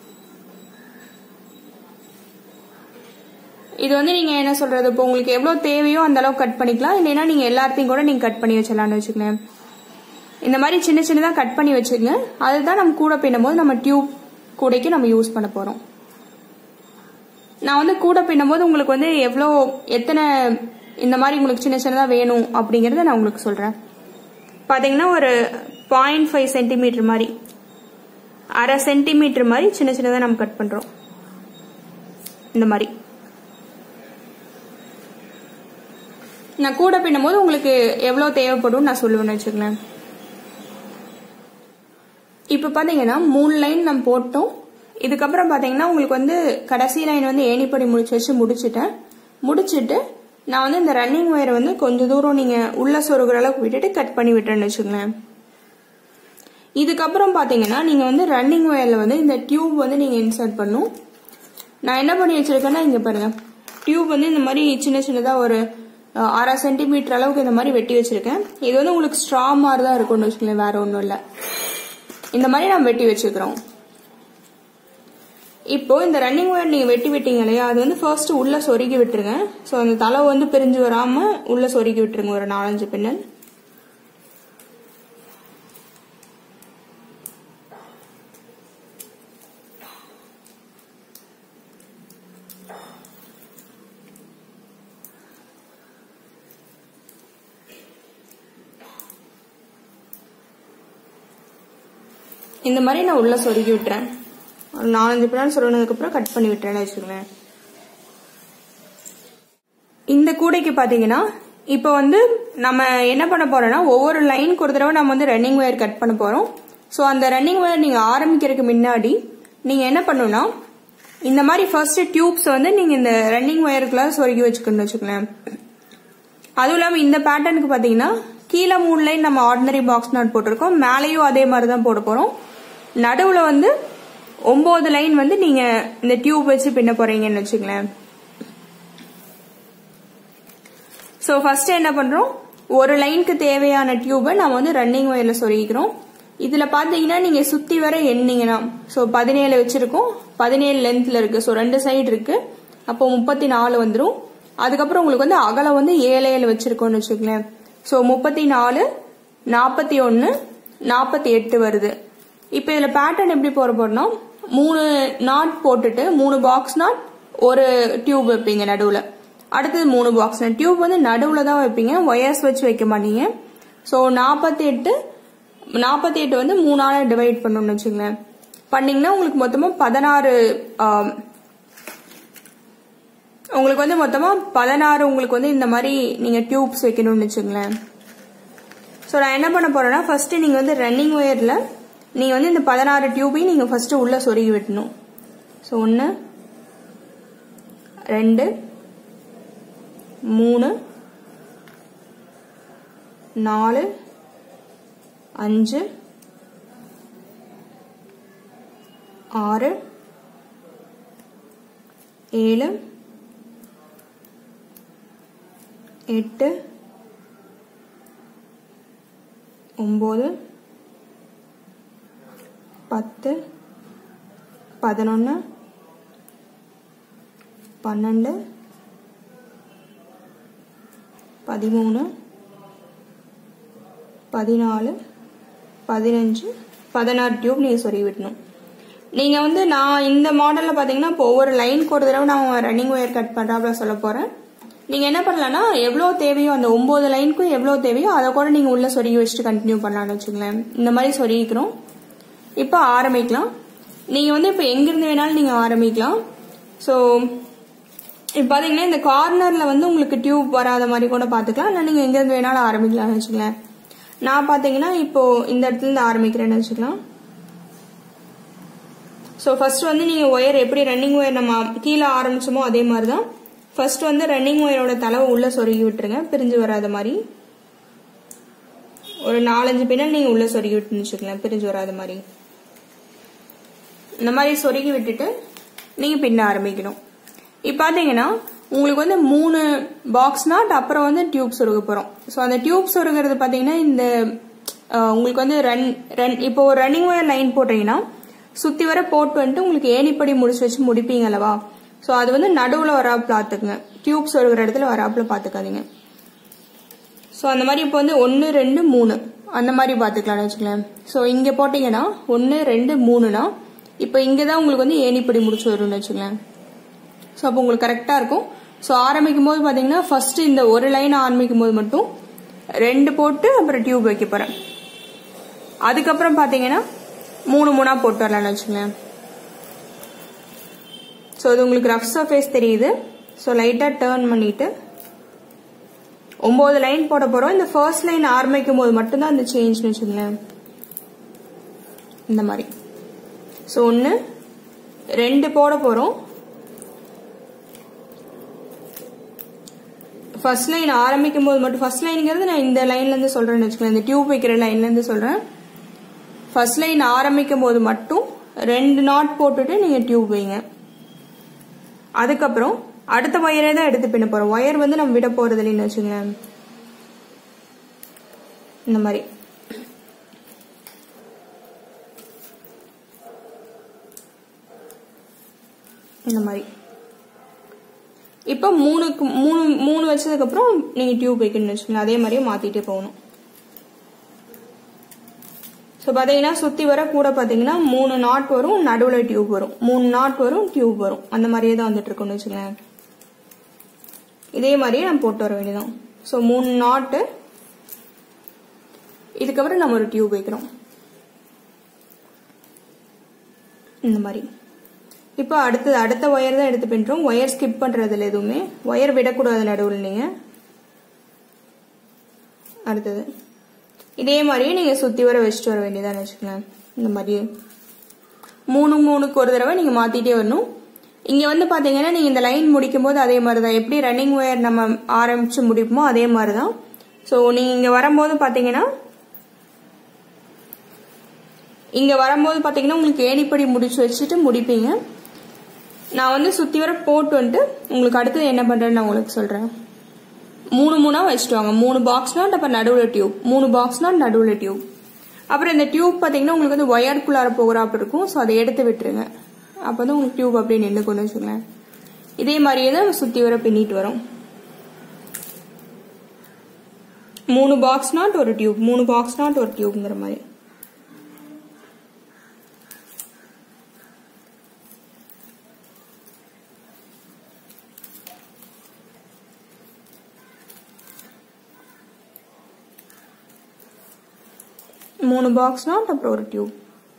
இது வந்து நீங்க என்ன சொல்றது இப்போ உங்களுக்கு எவ்வளவு தேவையோ அந்த அளவுக்கு கட் பண்ணிக்கலாம் இல்லைன்னா நீங்க எல்லாத்தையும் கூட நீங்க கட் பண்ணி வச்சிடலாம்னு வச்சுக்கோங்க இந்த மாதிரி சின்ன சின்னதா கட் பண்ணி வச்சுக்கோங்க அதுதான் நம்ம கூட பின்னும் போது நம்ம டியூப் கூடைக்கு நம்ம யூஸ் பண்ண போறோம் நான் வந்து கூட பின்னும் போது உங்களுக்கு வந்து எவ்வளோ எத்தனை இந்த மாதிரி உங்களுக்கு சின்ன சின்னதாக வேணும் அப்படிங்கிறத நான் உங்களுக்கு சொல்கிறேன் பார்த்தீங்கன்னா ஒரு பாயிண்ட் ஃபைவ் சென்டிமீட்டர் மாதிரி அரை சென்டிமீட்டர் மாதிரி சின்ன சின்னதாக நம்ம கட் பண்ணுறோம் இந்த மாதிரி நான் கூட பின்னும் போது உங்களுக்கு எவ்வளோ தேவைப்படும் நான் சொல்லுவேன்னு வச்சுக்கலேன் இப்போ பார்த்தீங்கன்னா மூணு லைன் நம்ம போட்டோம் இதுக்கப்புறம் பார்த்தீங்கன்னா உங்களுக்கு வந்து கடைசி லைன் வந்து ஏணிப்படி முடிச்சு வச்சு முடிச்சுட்டேன் முடிச்சுட்டு நான் வந்து இந்த ரன்னிங் ஒயரை வந்து கொஞ்சம் தூரம் நீங்கள் உள்ள சொருகிற அளவுக்கு விட்டுட்டு கட் பண்ணி விட்டுறேன்னு வச்சுக்கோங்களேன் இதுக்கப்புறம் பார்த்தீங்கன்னா நீங்கள் வந்து ரன்னிங் ஒயரில் வந்து இந்த டியூப் வந்து நீங்கள் இன்சர்ட் பண்ணும் நான் என்ன பண்ணி வச்சிருக்கேன்னா இங்கே பாருங்க டியூப் வந்து இந்த மாதிரி சின்ன சின்னதாக ஒரு அரை சென்டிமீட்டர் அளவுக்கு இந்த மாதிரி வெட்டி வச்சிருக்கேன் இது வந்து உங்களுக்கு ஸ்ட்ரா மாதிரி தான் இருக்கும்னு வச்சுக்கோங்களேன் வேற ஒன்றும் இல்லை இந்த மாதிரி நம்ம வெட்டி வச்சுக்கிறோம் இப்போ இந்த ரன்னிங் ஒயர் நீங்க வெட்டி விட்டீங்க இல்லையா அது வந்து ஃபர்ஸ்ட் உள்ள சொருகி விட்டுருங்க ஸோ அந்த தலை வந்து பிரிஞ்சு வராம உள்ள சொருகி விட்டுருங்க ஒரு நாலஞ்சு பின்னல் இந்த மாதிரி நான் உள்ள சொருகி விட்டுறேன் ஒரு நாலஞ்சு பிளான் சொருகினதுக்கப்புறம் கட் பண்ணி விட்டுறேன்னு வச்சுக்கோங்களேன் இந்த கூடைக்கு பார்த்தீங்கன்னா இப்போ வந்து நம்ம என்ன பண்ண போறோம்னா ஒவ்வொரு லைனுக்கு ஒரு தடவை நம்ம வந்து ரன்னிங் ஒயர் கட் பண்ண போறோம் ஸோ அந்த ரன்னிங் ஒயர் நீங்கள் ஆரம்பிக்கிறதுக்கு முன்னாடி நீங்கள் என்ன பண்ணணும்னா இந்த மாதிரி ஃபர்ஸ்ட் டியூப்ஸ் வந்து நீங்கள் இந்த ரன்னிங் ஒயருக்குள்ள சொருகி வச்சுக்கணும்னு வச்சுக்கோங்களேன் அதுவும் இல்லாமல் இந்த பேட்டர்னுக்கு பார்த்தீங்கன்னா கீழே மூணு லைன் நம்ம ஆர்டினரி பாக்ஸ் நாட் போட்டிருக்கோம் மேலேயும் அதே மாதிரி தான் போட போகிறோம் நடுவில் வந்து ஒம்பது லைன் வந்து நீங்கள் இந்த டியூப் வச்சு பின்ன போகிறீங்கன்னு வச்சுங்களேன் ஸோ ஃபர்ஸ்ட் என்ன பண்ணுறோம் ஒரு லைனுக்கு தேவையான டியூபை நம்ம வந்து ரன்னிங் ஒயரில் சொருகிக்கிறோம் இதில் பார்த்தீங்கன்னா நீங்கள் சுற்றி வர எண்ணீங்கன்னா ஸோ பதினேழு வச்சுருக்கோம் பதினேழு லென்த்தில் இருக்குது ஸோ ரெண்டு சைடு இருக்குது அப்போ முப்பத்தி நாலு வந்துடும் அதுக்கப்புறம் உங்களுக்கு வந்து அகலம் வந்து ஏழு ஏழு வச்சுருக்கோம்னு வச்சுக்கலேன் ஸோ முப்பத்தி நாலு நாற்பத்தி ஒன்று நாற்பத்தி எட்டு வருது இப்போ இதில் பேட்டர்ன் எப்படி போட போறோம்னா மூணு நாட் போட்டுட்டு மூணு பாக்ஸ் நாட் ஒரு டியூப் வைப்பீங்க நடுவில் அடுத்தது மூணு பாக்ஸ் நாட் டியூப் வந்து நடுவில் தான் வைப்பீங்க ஒயர்ஸ் வச்சு வைக்க மாட்டீங்க ஸோ நாற்பத்தி எட்டு நாற்பத்தி எட்டு வந்து மூணால டிவைட் பண்ணணும்னு வச்சுங்களேன் பண்ணீங்கன்னா உங்களுக்கு மொத்தமாக பதினாறு உங்களுக்கு வந்து மொத்தமாக பதினாறு உங்களுக்கு வந்து இந்த மாதிரி நீங்கள் டியூப்ஸ் வைக்கணும்னு வச்சுங்களேன் ஸோ நான் என்ன பண்ண போறேன்னா ஃபர்ஸ்ட் நீங்கள் வந்து ரன்னிங் ஒயரில் நீங்கள் வந்து இந்த பதினாறு டியூபையும் நீங்கள் ஃபர்ஸ்ட் உள்ள சொருகி விட்டணும் ஸோ ஒன்று ரெண்டு மூணு நாலு அஞ்சு ஆறு ஏழு எட்டு ஒம்பது பத்து பதினொன்று பன்னெண்டு பதிமூணு பதினாலு பதினஞ்சு பதினாறு டியூப் நீங்கள் சொருகி விடணும் நீங்கள் வந்து நான் இந்த மாடலில் பார்த்தீங்கன்னா இப்போ ஒவ்வொரு லைனுக்கு ஒரு தடவை நான் ரன்னிங் ஒயர் கட் பண்ணுறாப்புல சொல்ல போகிறேன் நீங்கள் என்ன பண்ணலாம்னா எவ்வளோ தேவையோ அந்த ஒம்பது லைனுக்கும் எவ்வளோ தேவையோ அதை கூட நீங்கள் உள்ளே சொருகி வச்சுட்டு கண்டினியூ பண்ணலாம்னு வச்சுங்களேன் இந்த மாதிரி சொருகிக்கிறோம் இப்போ ஆரம்பிக்கலாம் நீங்கள் வந்து இப்போ எங்கேருந்து வேணாலும் நீங்கள் ஆரம்பிக்கலாம் ஸோ இப்போ பார்த்தீங்கன்னா இந்த கார்னரில் வந்து உங்களுக்கு டியூப் வராத மாதிரி கூட பார்த்துக்கலாம் இல்லை நீங்கள் எங்கேருந்து வேணாலும் ஆரம்பிக்கலாம்னு வச்சுங்களேன் நான் பார்த்தீங்கன்னா இப்போ இந்த இடத்துல இருந்து ஆரம்பிக்கிறேன்னு வச்சுக்கலாம் ஸோ ஃபர்ஸ்ட் வந்து நீங்கள் ஒயர் எப்படி ரன்னிங் ஒயர் நம்ம கீழே ஆரம்பிச்சோமோ அதே மாதிரி தான் ஃபர்ஸ்ட் வந்து ரன்னிங் ஒயரோட தலைவை உள்ளே சொருகி விட்டுருங்க பிரிஞ்சு வராத மாதிரி ஒரு நாலஞ்சு பின்னல் நீங்கள் உள்ளே சொருகி விட்டுன்னு வச்சுக்கலாம் பிரிஞ்சு வராத மாதிரி இந்த மாதிரி சொருகி விட்டுட்டு நீங்கள் பின்ன ஆரம்பிக்கணும் இப்போ பார்த்தீங்கன்னா உங்களுக்கு வந்து மூணு பாக்ஸ் நாட் அப்புறம் வந்து டியூப் சொருக போகிறோம் ஸோ அந்த டியூப் சொருகிறது பார்த்தீங்கன்னா இந்த அஹ், உங்களுக்கு வந்து ரன் ரன் இப்போ ஒரு ரன்னிங் ஒயர் லைன் போட்டீங்கன்னா சுற்றி வர போட்டு வந்துட்டு உங்களுக்கு ஏணிப்படி முடிச்சு வச்சு முடிப்பீங்க அல்லவா ஸோ அது வந்து நடுவில் வராப்புல பார்த்துக்குங்க டியூப் சொருகிற இடத்துல வராப்புல பார்த்துக்காதீங்க ஸோ அந்த மாதிரி இப்போ வந்து ஒன்று ரெண்டு மூணு அந்த மாதிரி பார்த்துக்கலாம்னு வச்சுக்கலாம் ஸோ இங்கே போட்டிங்கன்னா ஒன்று ரெண்டு மூணுனா இப்போ இங்கே தான் உங்களுக்கு வந்து ஏணிப்படி முடிச்சு வரும்னு வச்சுக்கலாம் ஸோ அப்போ உங்களுக்கு கரெக்டாக இருக்கும் ஸோ ஆரம்பிக்கும் போது பார்த்தீங்கன்னா ஃபர்ஸ்ட் இந்த ஒரு லைன் ஆரம்பிக்கும் போது மட்டும் ரெண்டு போட்டு அப்புறம் டியூப் வைக்க போகிறேன் அதுக்கப்புறம் பார்த்தீங்கன்னா மூணு மூணா போட்டு வரலாம்னு வச்சுங்களேன் ஸோ இது உங்களுக்கு ரஃப் சர்ஃபேஸ் தெரியுது ஸோ லைட்டாக டேர்ன் பண்ணிட்டு ஒன்பது லைன் போட போறோம் இந்த ஃபர்ஸ்ட் லைன் ஆரம்பிக்கும் போது மட்டும்தான் அந்த சேஞ்ச்னு வச்சுங்களேன் இந்த மாதிரி ஸோ ஒன்று ரெண்டு போட போறோம் ஃபர்ஸ்ட் லைன் ஆரம்பிக்கும் போது மட்டும் ஃபர்ஸ்ட் லைனுங்கிறது நான் இந்த லைன்ல இருந்து சொல்றேன்னு வச்சுக்கோங்க இந்த டியூப் வைக்கிற லைன்ல இருந்து சொல்றேன் ஃபர்ஸ்ட் லைன் ஆரம்பிக்கும் போது மட்டும் ரெண்டு நாட் போட்டுட்டு நீங்க டியூப் வைங்க அதுக்கப்புறம் அடுத்த ஒயரே தான் எடுத்து பின்ன போறோம் ஒயர் வந்து நம்ம விட போறது இல்லைன்னு வச்சுங்களேன் இந்த மாதிரி இந்த மாதிரி இப்போ மூணுக்கு மூணு மூணு வச்சதுக்கு அப்புறம் நீங்க டியூப் வைக்கணும்னு வச்சுக்கோங்க அதே மாதிரியே மாத்திட்டே போகணும் ஸோ பார்த்தீங்கன்னா சுற்றி வர கூட பார்த்தீங்கன்னா மூணு நாட் வரும் நடுவில் டியூப் வரும் மூணு நாட் வரும் டியூப் வரும் அந்த மாதிரியே தான் வந்துட்டு இருக்கும்னு வச்சுக்கோங்க இதே மாதிரியே நம்ம போட்டு வர வேண்டியதான் ஸோ மூணு நாட்டு இதுக்கப்புறம் நம்ம ஒரு டியூப் வைக்கிறோம் இந்த மாதிரி இப்போ அடுத்தது அடுத்த ஒயர் தான் எடுத்து பின்றோம் ஒயர் ஸ்கிப் பண்றதுல எதுவுமே ஒயர் விடக்கூடாது நடுவில் நீங்க அடுத்தது இதே மாதிரியே நீங்க சுத்தி வர வச்சுட்டு வர வேண்டியதான்னு வச்சுக்கலாம் இந்த மாதிரியே மூணு மூணுக்கு ஒரு தடவை நீங்க மாத்திட்டே வரணும் இங்க வந்து பாத்தீங்கன்னா நீங்க இந்த லைன் முடிக்கும் போது அதே மாதிரி தான் எப்படி ரன்னிங் ஒயர் நம்ம ஆரம்பிச்சு முடிப்போமோ அதே மாதிரி தான் ஸோ நீங்க இங்க வரும்போது பாத்தீங்கன்னா இங்க வரும்போது பாத்தீங்கன்னா உங்களுக்கு ஏணிப்படி முடிச்சு வச்சுட்டு முடிப்பீங்க நான் வந்து சுத்தி வர போட்டு வந்துட்டு உங்களுக்கு அடுத்தது என்ன பண்றேன்னு நான் உங்களுக்கு சொல்றேன் மூணு மூணா வச்சுட்டு வாங்க மூணு பாக்ஸ் நாட் அப்புறம் நடுவில் டியூப் மூணு பாக்ஸ் நாட் நடுவில் டியூப் அப்புறம் இந்த டியூப் பாத்தீங்கன்னா உங்களுக்கு வந்து ஒயர்க்குள்ளார போகிறாப்ப இருக்கும் ஸோ அதை எடுத்து விட்டுருங்க அப்போ வந்து உங்களுக்கு டியூப் அப்படியே நின்று கொண்டு வச்சுக்கலாம் இதே மாதிரியே தான் சுத்தி வர பின்னிட்டு வரும் மூணு பாக்ஸ் நாட் ஒரு டியூப் மூணு பாக்ஸ் நாட் ஒரு டியூப்ங்கிற மாதிரி மூணு பாக்ஸ் நாட் அப்புறம் ஒரு டியூப்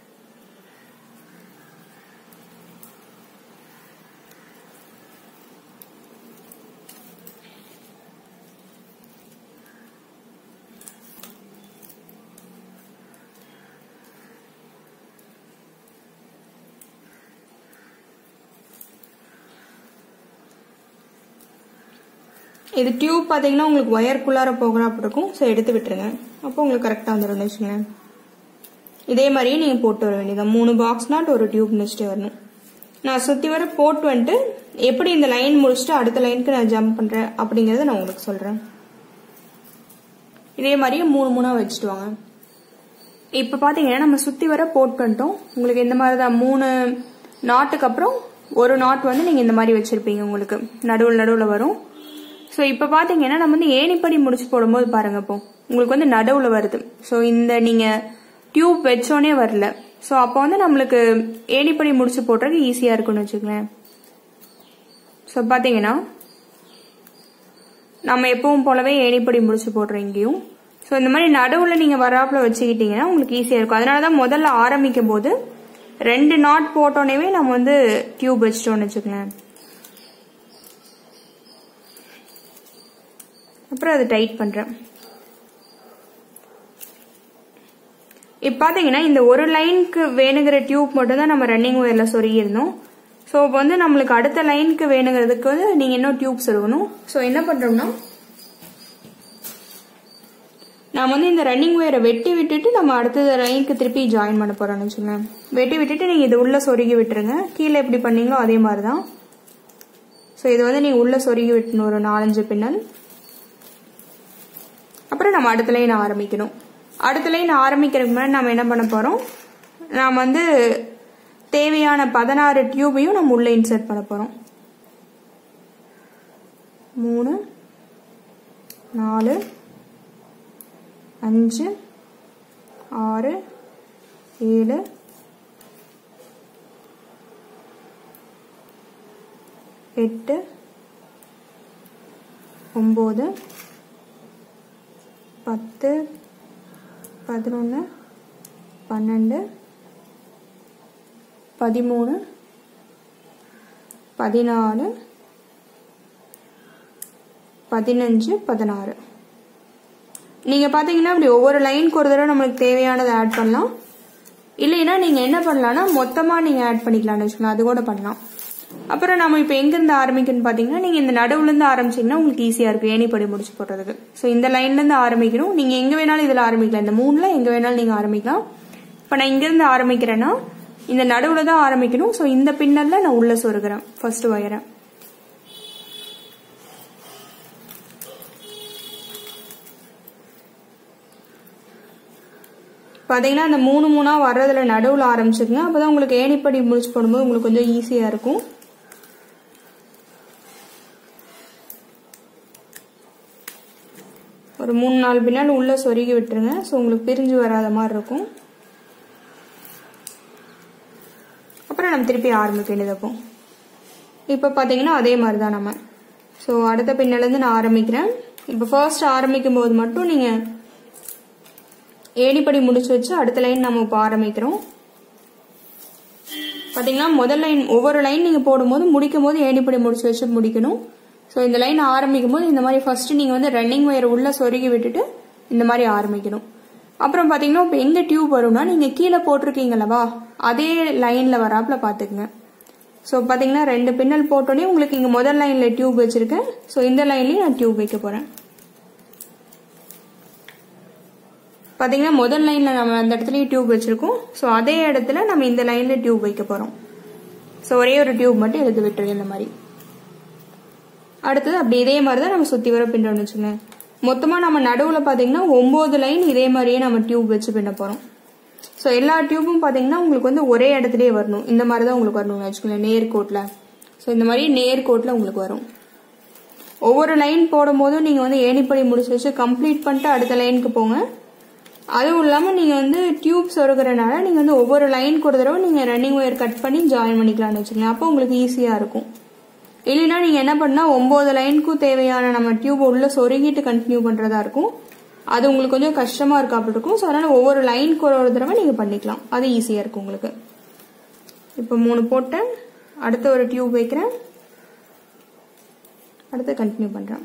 இது டியூப் பார்த்தீங்கன்னா உங்களுக்கு ஒயர்க்குள்ளார போகிறாப்ப இருக்கும் ஸோ எடுத்து விட்டுருங்க அப்போ உங்களுக்கு கரெக்டாக வந்துடும் வச்சுங்களேன் இதே மாதிரியே நீங்கள் போட்டு வர வேண்டியதான் மூணு பாக்ஸ் நாட் ஒரு டியூப் வச்சுட்டு வரணும் நான் சுற்றி வர போட்டு வந்துட்டு எப்படி இந்த லைன் முடிச்சுட்டு அடுத்த லைனுக்கு நான் ஜம்ப் பண்ணுறேன் அப்படிங்கிறத நான் உங்களுக்கு சொல்கிறேன் இதே மாதிரியே மூணு மூணாக வச்சுட்டு வாங்க இப்போ பார்த்தீங்கன்னா நம்ம சுற்றி வர போட்டு வந்துட்டோம் உங்களுக்கு இந்த மாதிரி தான் மூணு நாட்டுக்கு அப்புறம் ஒரு நாட் வந்து நீங்கள் இந்த மாதிரி வச்சுருப்பீங்க உங்களுக்கு நடுவில் நடுவில் வரும் ஸோ இப்போ பார்த்தீங்கன்னா நம்ம வந்து ஏணிப்படி முடிச்சு போடும்போது பாருங்க இப்போ உங்களுக்கு வந்து நடுவில் வருது ஸோ இந்த நீங்கள் டியூப் வச்சோனே வரல ஸோ அப்போ வந்து நம்மளுக்கு ஏணிப்படி முடிச்சு போடுறது ஈஸியாக இருக்கும்னு வச்சுக்கலேன் ஸோ பார்த்தீங்கன்னா நம்ம எப்பவும் போலவே ஏணிப்படி முடிச்சு போடுறோம் இங்கேயும் ஸோ இந்த மாதிரி நடுவில் நீங்கள் வராப்பில் வச்சுக்கிட்டீங்கன்னா உங்களுக்கு ஈஸியாக இருக்கும் அதனால தான் முதல்ல ஆரம்பிக்கும் போது ரெண்டு நாட் போட்டோன்னே நம்ம வந்து டியூப் வச்சிட்டோம்னு வச்சுக்கலேன் அப்புறம் அதை டைட் பண்ணுறேன் இப்போ பார்த்தீங்கன்னா இந்த ஒரு லைனுக்கு வேணுங்கிற டியூப் மட்டும் தான் நம்ம ரன்னிங் ஒயரில் சொருகியிருந்தோம் ஸோ இப்போ வந்து நம்மளுக்கு அடுத்த லைனுக்கு வேணுங்கிறதுக்கு வந்து நீங்கள் இன்னும் டியூப் சொருகணும் ஸோ என்ன பண்ணுறோம்னா நான் வந்து இந்த ரன்னிங் ஒயரை வெட்டி விட்டுட்டு நம்ம அடுத்த லைனுக்கு திருப்பி ஜாயின் பண்ண போகிறோம்னு வச்சுக்கோங்க வெட்டி விட்டுட்டு நீங்கள் இது உள்ளே சொருகி விட்டுருங்க கீழே எப்படி பண்ணீங்களோ அதே மாதிரி தான் ஸோ இது வந்து நீங்கள் உள்ளே சொருகி விட்டணும் ஒரு நாலஞ்சு பின்னல் அப்புறம் நம்ம அடுத்த லைன் ஆரம்பிக்கணும் அடுத்த லைன் ஆரம்பிக்கிறதுக்கு முன்னாடி நம்ம என்ன பண்ண போகிறோம் நாம் வந்து தேவையான பதினாறு டியூபையும் நம்ம உள்ளே இன்சர்ட் பண்ண போகிறோம் மூணு நாலு அஞ்சு ஆறு ஏழு எட்டு ஒம்பது பத்து பதினொன்று பன்னெண்டு பதிமூணு பதினாலு பதினஞ்சு பதினாறு நீங்கள் பார்த்தீங்கன்னா இப்படி ஒவ்வொரு லைனுக்கு ஒரு தடவை நம்மளுக்கு தேவையானதை ஆட் பண்ணலாம் இல்லைன்னா நீங்கள் என்ன பண்ணலாம்னா மொத்தமாக நீங்கள் ஆட் பண்ணிக்கலாம்னு வச்சுக்கலாம் அது கூட பண்ணலாம் அப்புறம் நம்ம இப்போ எங்கேருந்து ஆரம்பிக்கணும்னு பார்த்தீங்கன்னா நீங்கள் இந்த நடுவுலேருந்து ஆரம்பிச்சிங்கன்னா உங்களுக்கு ஈஸியாக இருக்கும் ஏணிப்படி முடிச்சு போடுறதுக்கு ஸோ இந்த லைன்லேருந்து ஆரம்பிக்கணும் நீங்கள் எங்கே வேணாலும் இதில் ஆரம்பிக்கலாம் இந்த மூணில் எங்கே வேணாலும் நீங்கள் ஆரம்பிக்கலாம் இப்போ நான் இங்கேருந்து ஆரம்பிக்கிறேன்னா இந்த நடுவில் தான் ஆரம்பிக்கணும் ஸோ இந்த பின்னலில் நான் உள்ளே சொருகிறேன் ஃபர்ஸ்ட் வயரை பார்த்தீங்கன்னா அந்த மூணு மூணாக வர்றதுல நடுவில் ஆரம்பிச்சிருங்க அப்போ தான் உங்களுக்கு ஏணிப்படி முடிச்சு போடும்போது உங்களுக்கு கொஞ்சம் ஈஸியாக இருக்கும் ஒரு மூணு நாலு பின்னால் உள்ளே சொருகி விட்டுருங்க ஸோ உங்களுக்கு பிரிஞ்சு வராத மாதிரி இருக்கும் அப்புறம் நம்ம திருப்பி ஆரம்பிக்க வேண்டியது அப்போ இப்போ பார்த்தீங்கன்னா அதே மாதிரி தான் நம்ம ஸோ அடுத்த பின்னிலேருந்து நான் ஆரம்பிக்கிறேன் இப்போ ஃபர்ஸ்ட் ஆரம்பிக்கும் போது மட்டும் நீங்கள் ஏணிப்படி முடிச்சு வச்சு அடுத்த லைன் நம்ம இப்போ ஆரம்பிக்கிறோம் பார்த்தீங்கன்னா முதல் லைன் ஒவ்வொரு லைன் நீங்கள் போடும்போது முடிக்கும் போது ஏணிப்படி முடிச்சு வச்சு முடிக்கணும் ஸோ இந்த லைன் ஆரம்பிக்கும் போது இந்த மாதிரி ஃபர்ஸ்ட் நீங்கள் வந்து ரன்னிங் ஒயர் உள்ள சொருகி விட்டுட்டு இந்த மாதிரி ஆரம்பிக்கணும் அப்புறம் பார்த்தீங்கன்னா இப்போ எங்கே டியூப் வரும்னா நீங்கள் கீழே போட்டிருக்கீங்களவா அதே லைனில் வராப்புல பார்த்துக்குங்க ஸோ பார்த்தீங்கன்னா ரெண்டு பின்னல் போட்டோன்னே உங்களுக்கு இங்கே முதல் லைனில் டியூப் வச்சுருக்கேன் ஸோ இந்த லைன்லேயும் நான் டியூப் வைக்க போகிறேன் பார்த்தீங்கன்னா முதல் லைனில் நம்ம அந்த இடத்துலயும் டியூப் வச்சுருக்கோம் ஸோ அதே இடத்துல நம்ம இந்த லைனில் டியூப் வைக்க போகிறோம் ஸோ ஒரே ஒரு டியூப் மட்டும் எடுத்து விட்டுருங்க இந்த மாதிரி அடுத்தது அப்படி இதே மாதிரி தான் நம்ம சுற்றி வர பின்னோன்னு வச்சுங்க மொத்தமாக நம்ம நடுவில் பார்த்தீங்கன்னா ஒம்பது லைன் இதே மாதிரியே நம்ம டியூப் வச்சு பின்ன போகிறோம் ஸோ எல்லா டியூப்பும் பார்த்தீங்கன்னா உங்களுக்கு வந்து ஒரே இடத்துலயே வரணும் இந்த மாதிரி தான் உங்களுக்கு வரணும்னு வச்சுக்கோங்களேன் நேர்கோட்டில் ஸோ இந்த மாதிரி நேர்கோட்டில் உங்களுக்கு வரும் ஒவ்வொரு லைன் போடும்போதும் நீங்கள் வந்து ஏணிப்படி முடிச்சு வச்சு கம்ப்ளீட் பண்ணிட்டு அடுத்த லைனுக்கு போங்க அதுவும் இல்லாமல் நீங்கள் வந்து டியூப் சொருகிறனால நீங்கள் வந்து ஒவ்வொரு லைனுக்கு ஒரு தடவை நீங்கள் ரன்னிங் ஒயர் கட் பண்ணி ஜாயின் பண்ணிக்கலாம்னு வச்சுக்கோங்க அப்போ உங்களுக்கு ஈஸியாக இருக்கும் இல்லைன்னா நீங்கள் என்ன பண்ணால் ஒம்பது லைனுக்கும் தேவையான நம்ம டியூப் உள்ள சொருகிட்டு கண்டினியூ பண்ணுறதா இருக்கும் அது உங்களுக்கு கொஞ்சம் கஷ்டமாக இருக்கா அப்படி இருக்கும் ஸோ அதனால் ஒவ்வொரு லைனுக்கு ஒரு ஒரு தடவை நீங்கள் பண்ணிக்கலாம் அது ஈஸியாக இருக்கும் உங்களுக்கு இப்போ மூணு போட்டேன் அடுத்த ஒரு டியூப் வைக்கிறேன் அடுத்து கண்டினியூ பண்ணுறேன்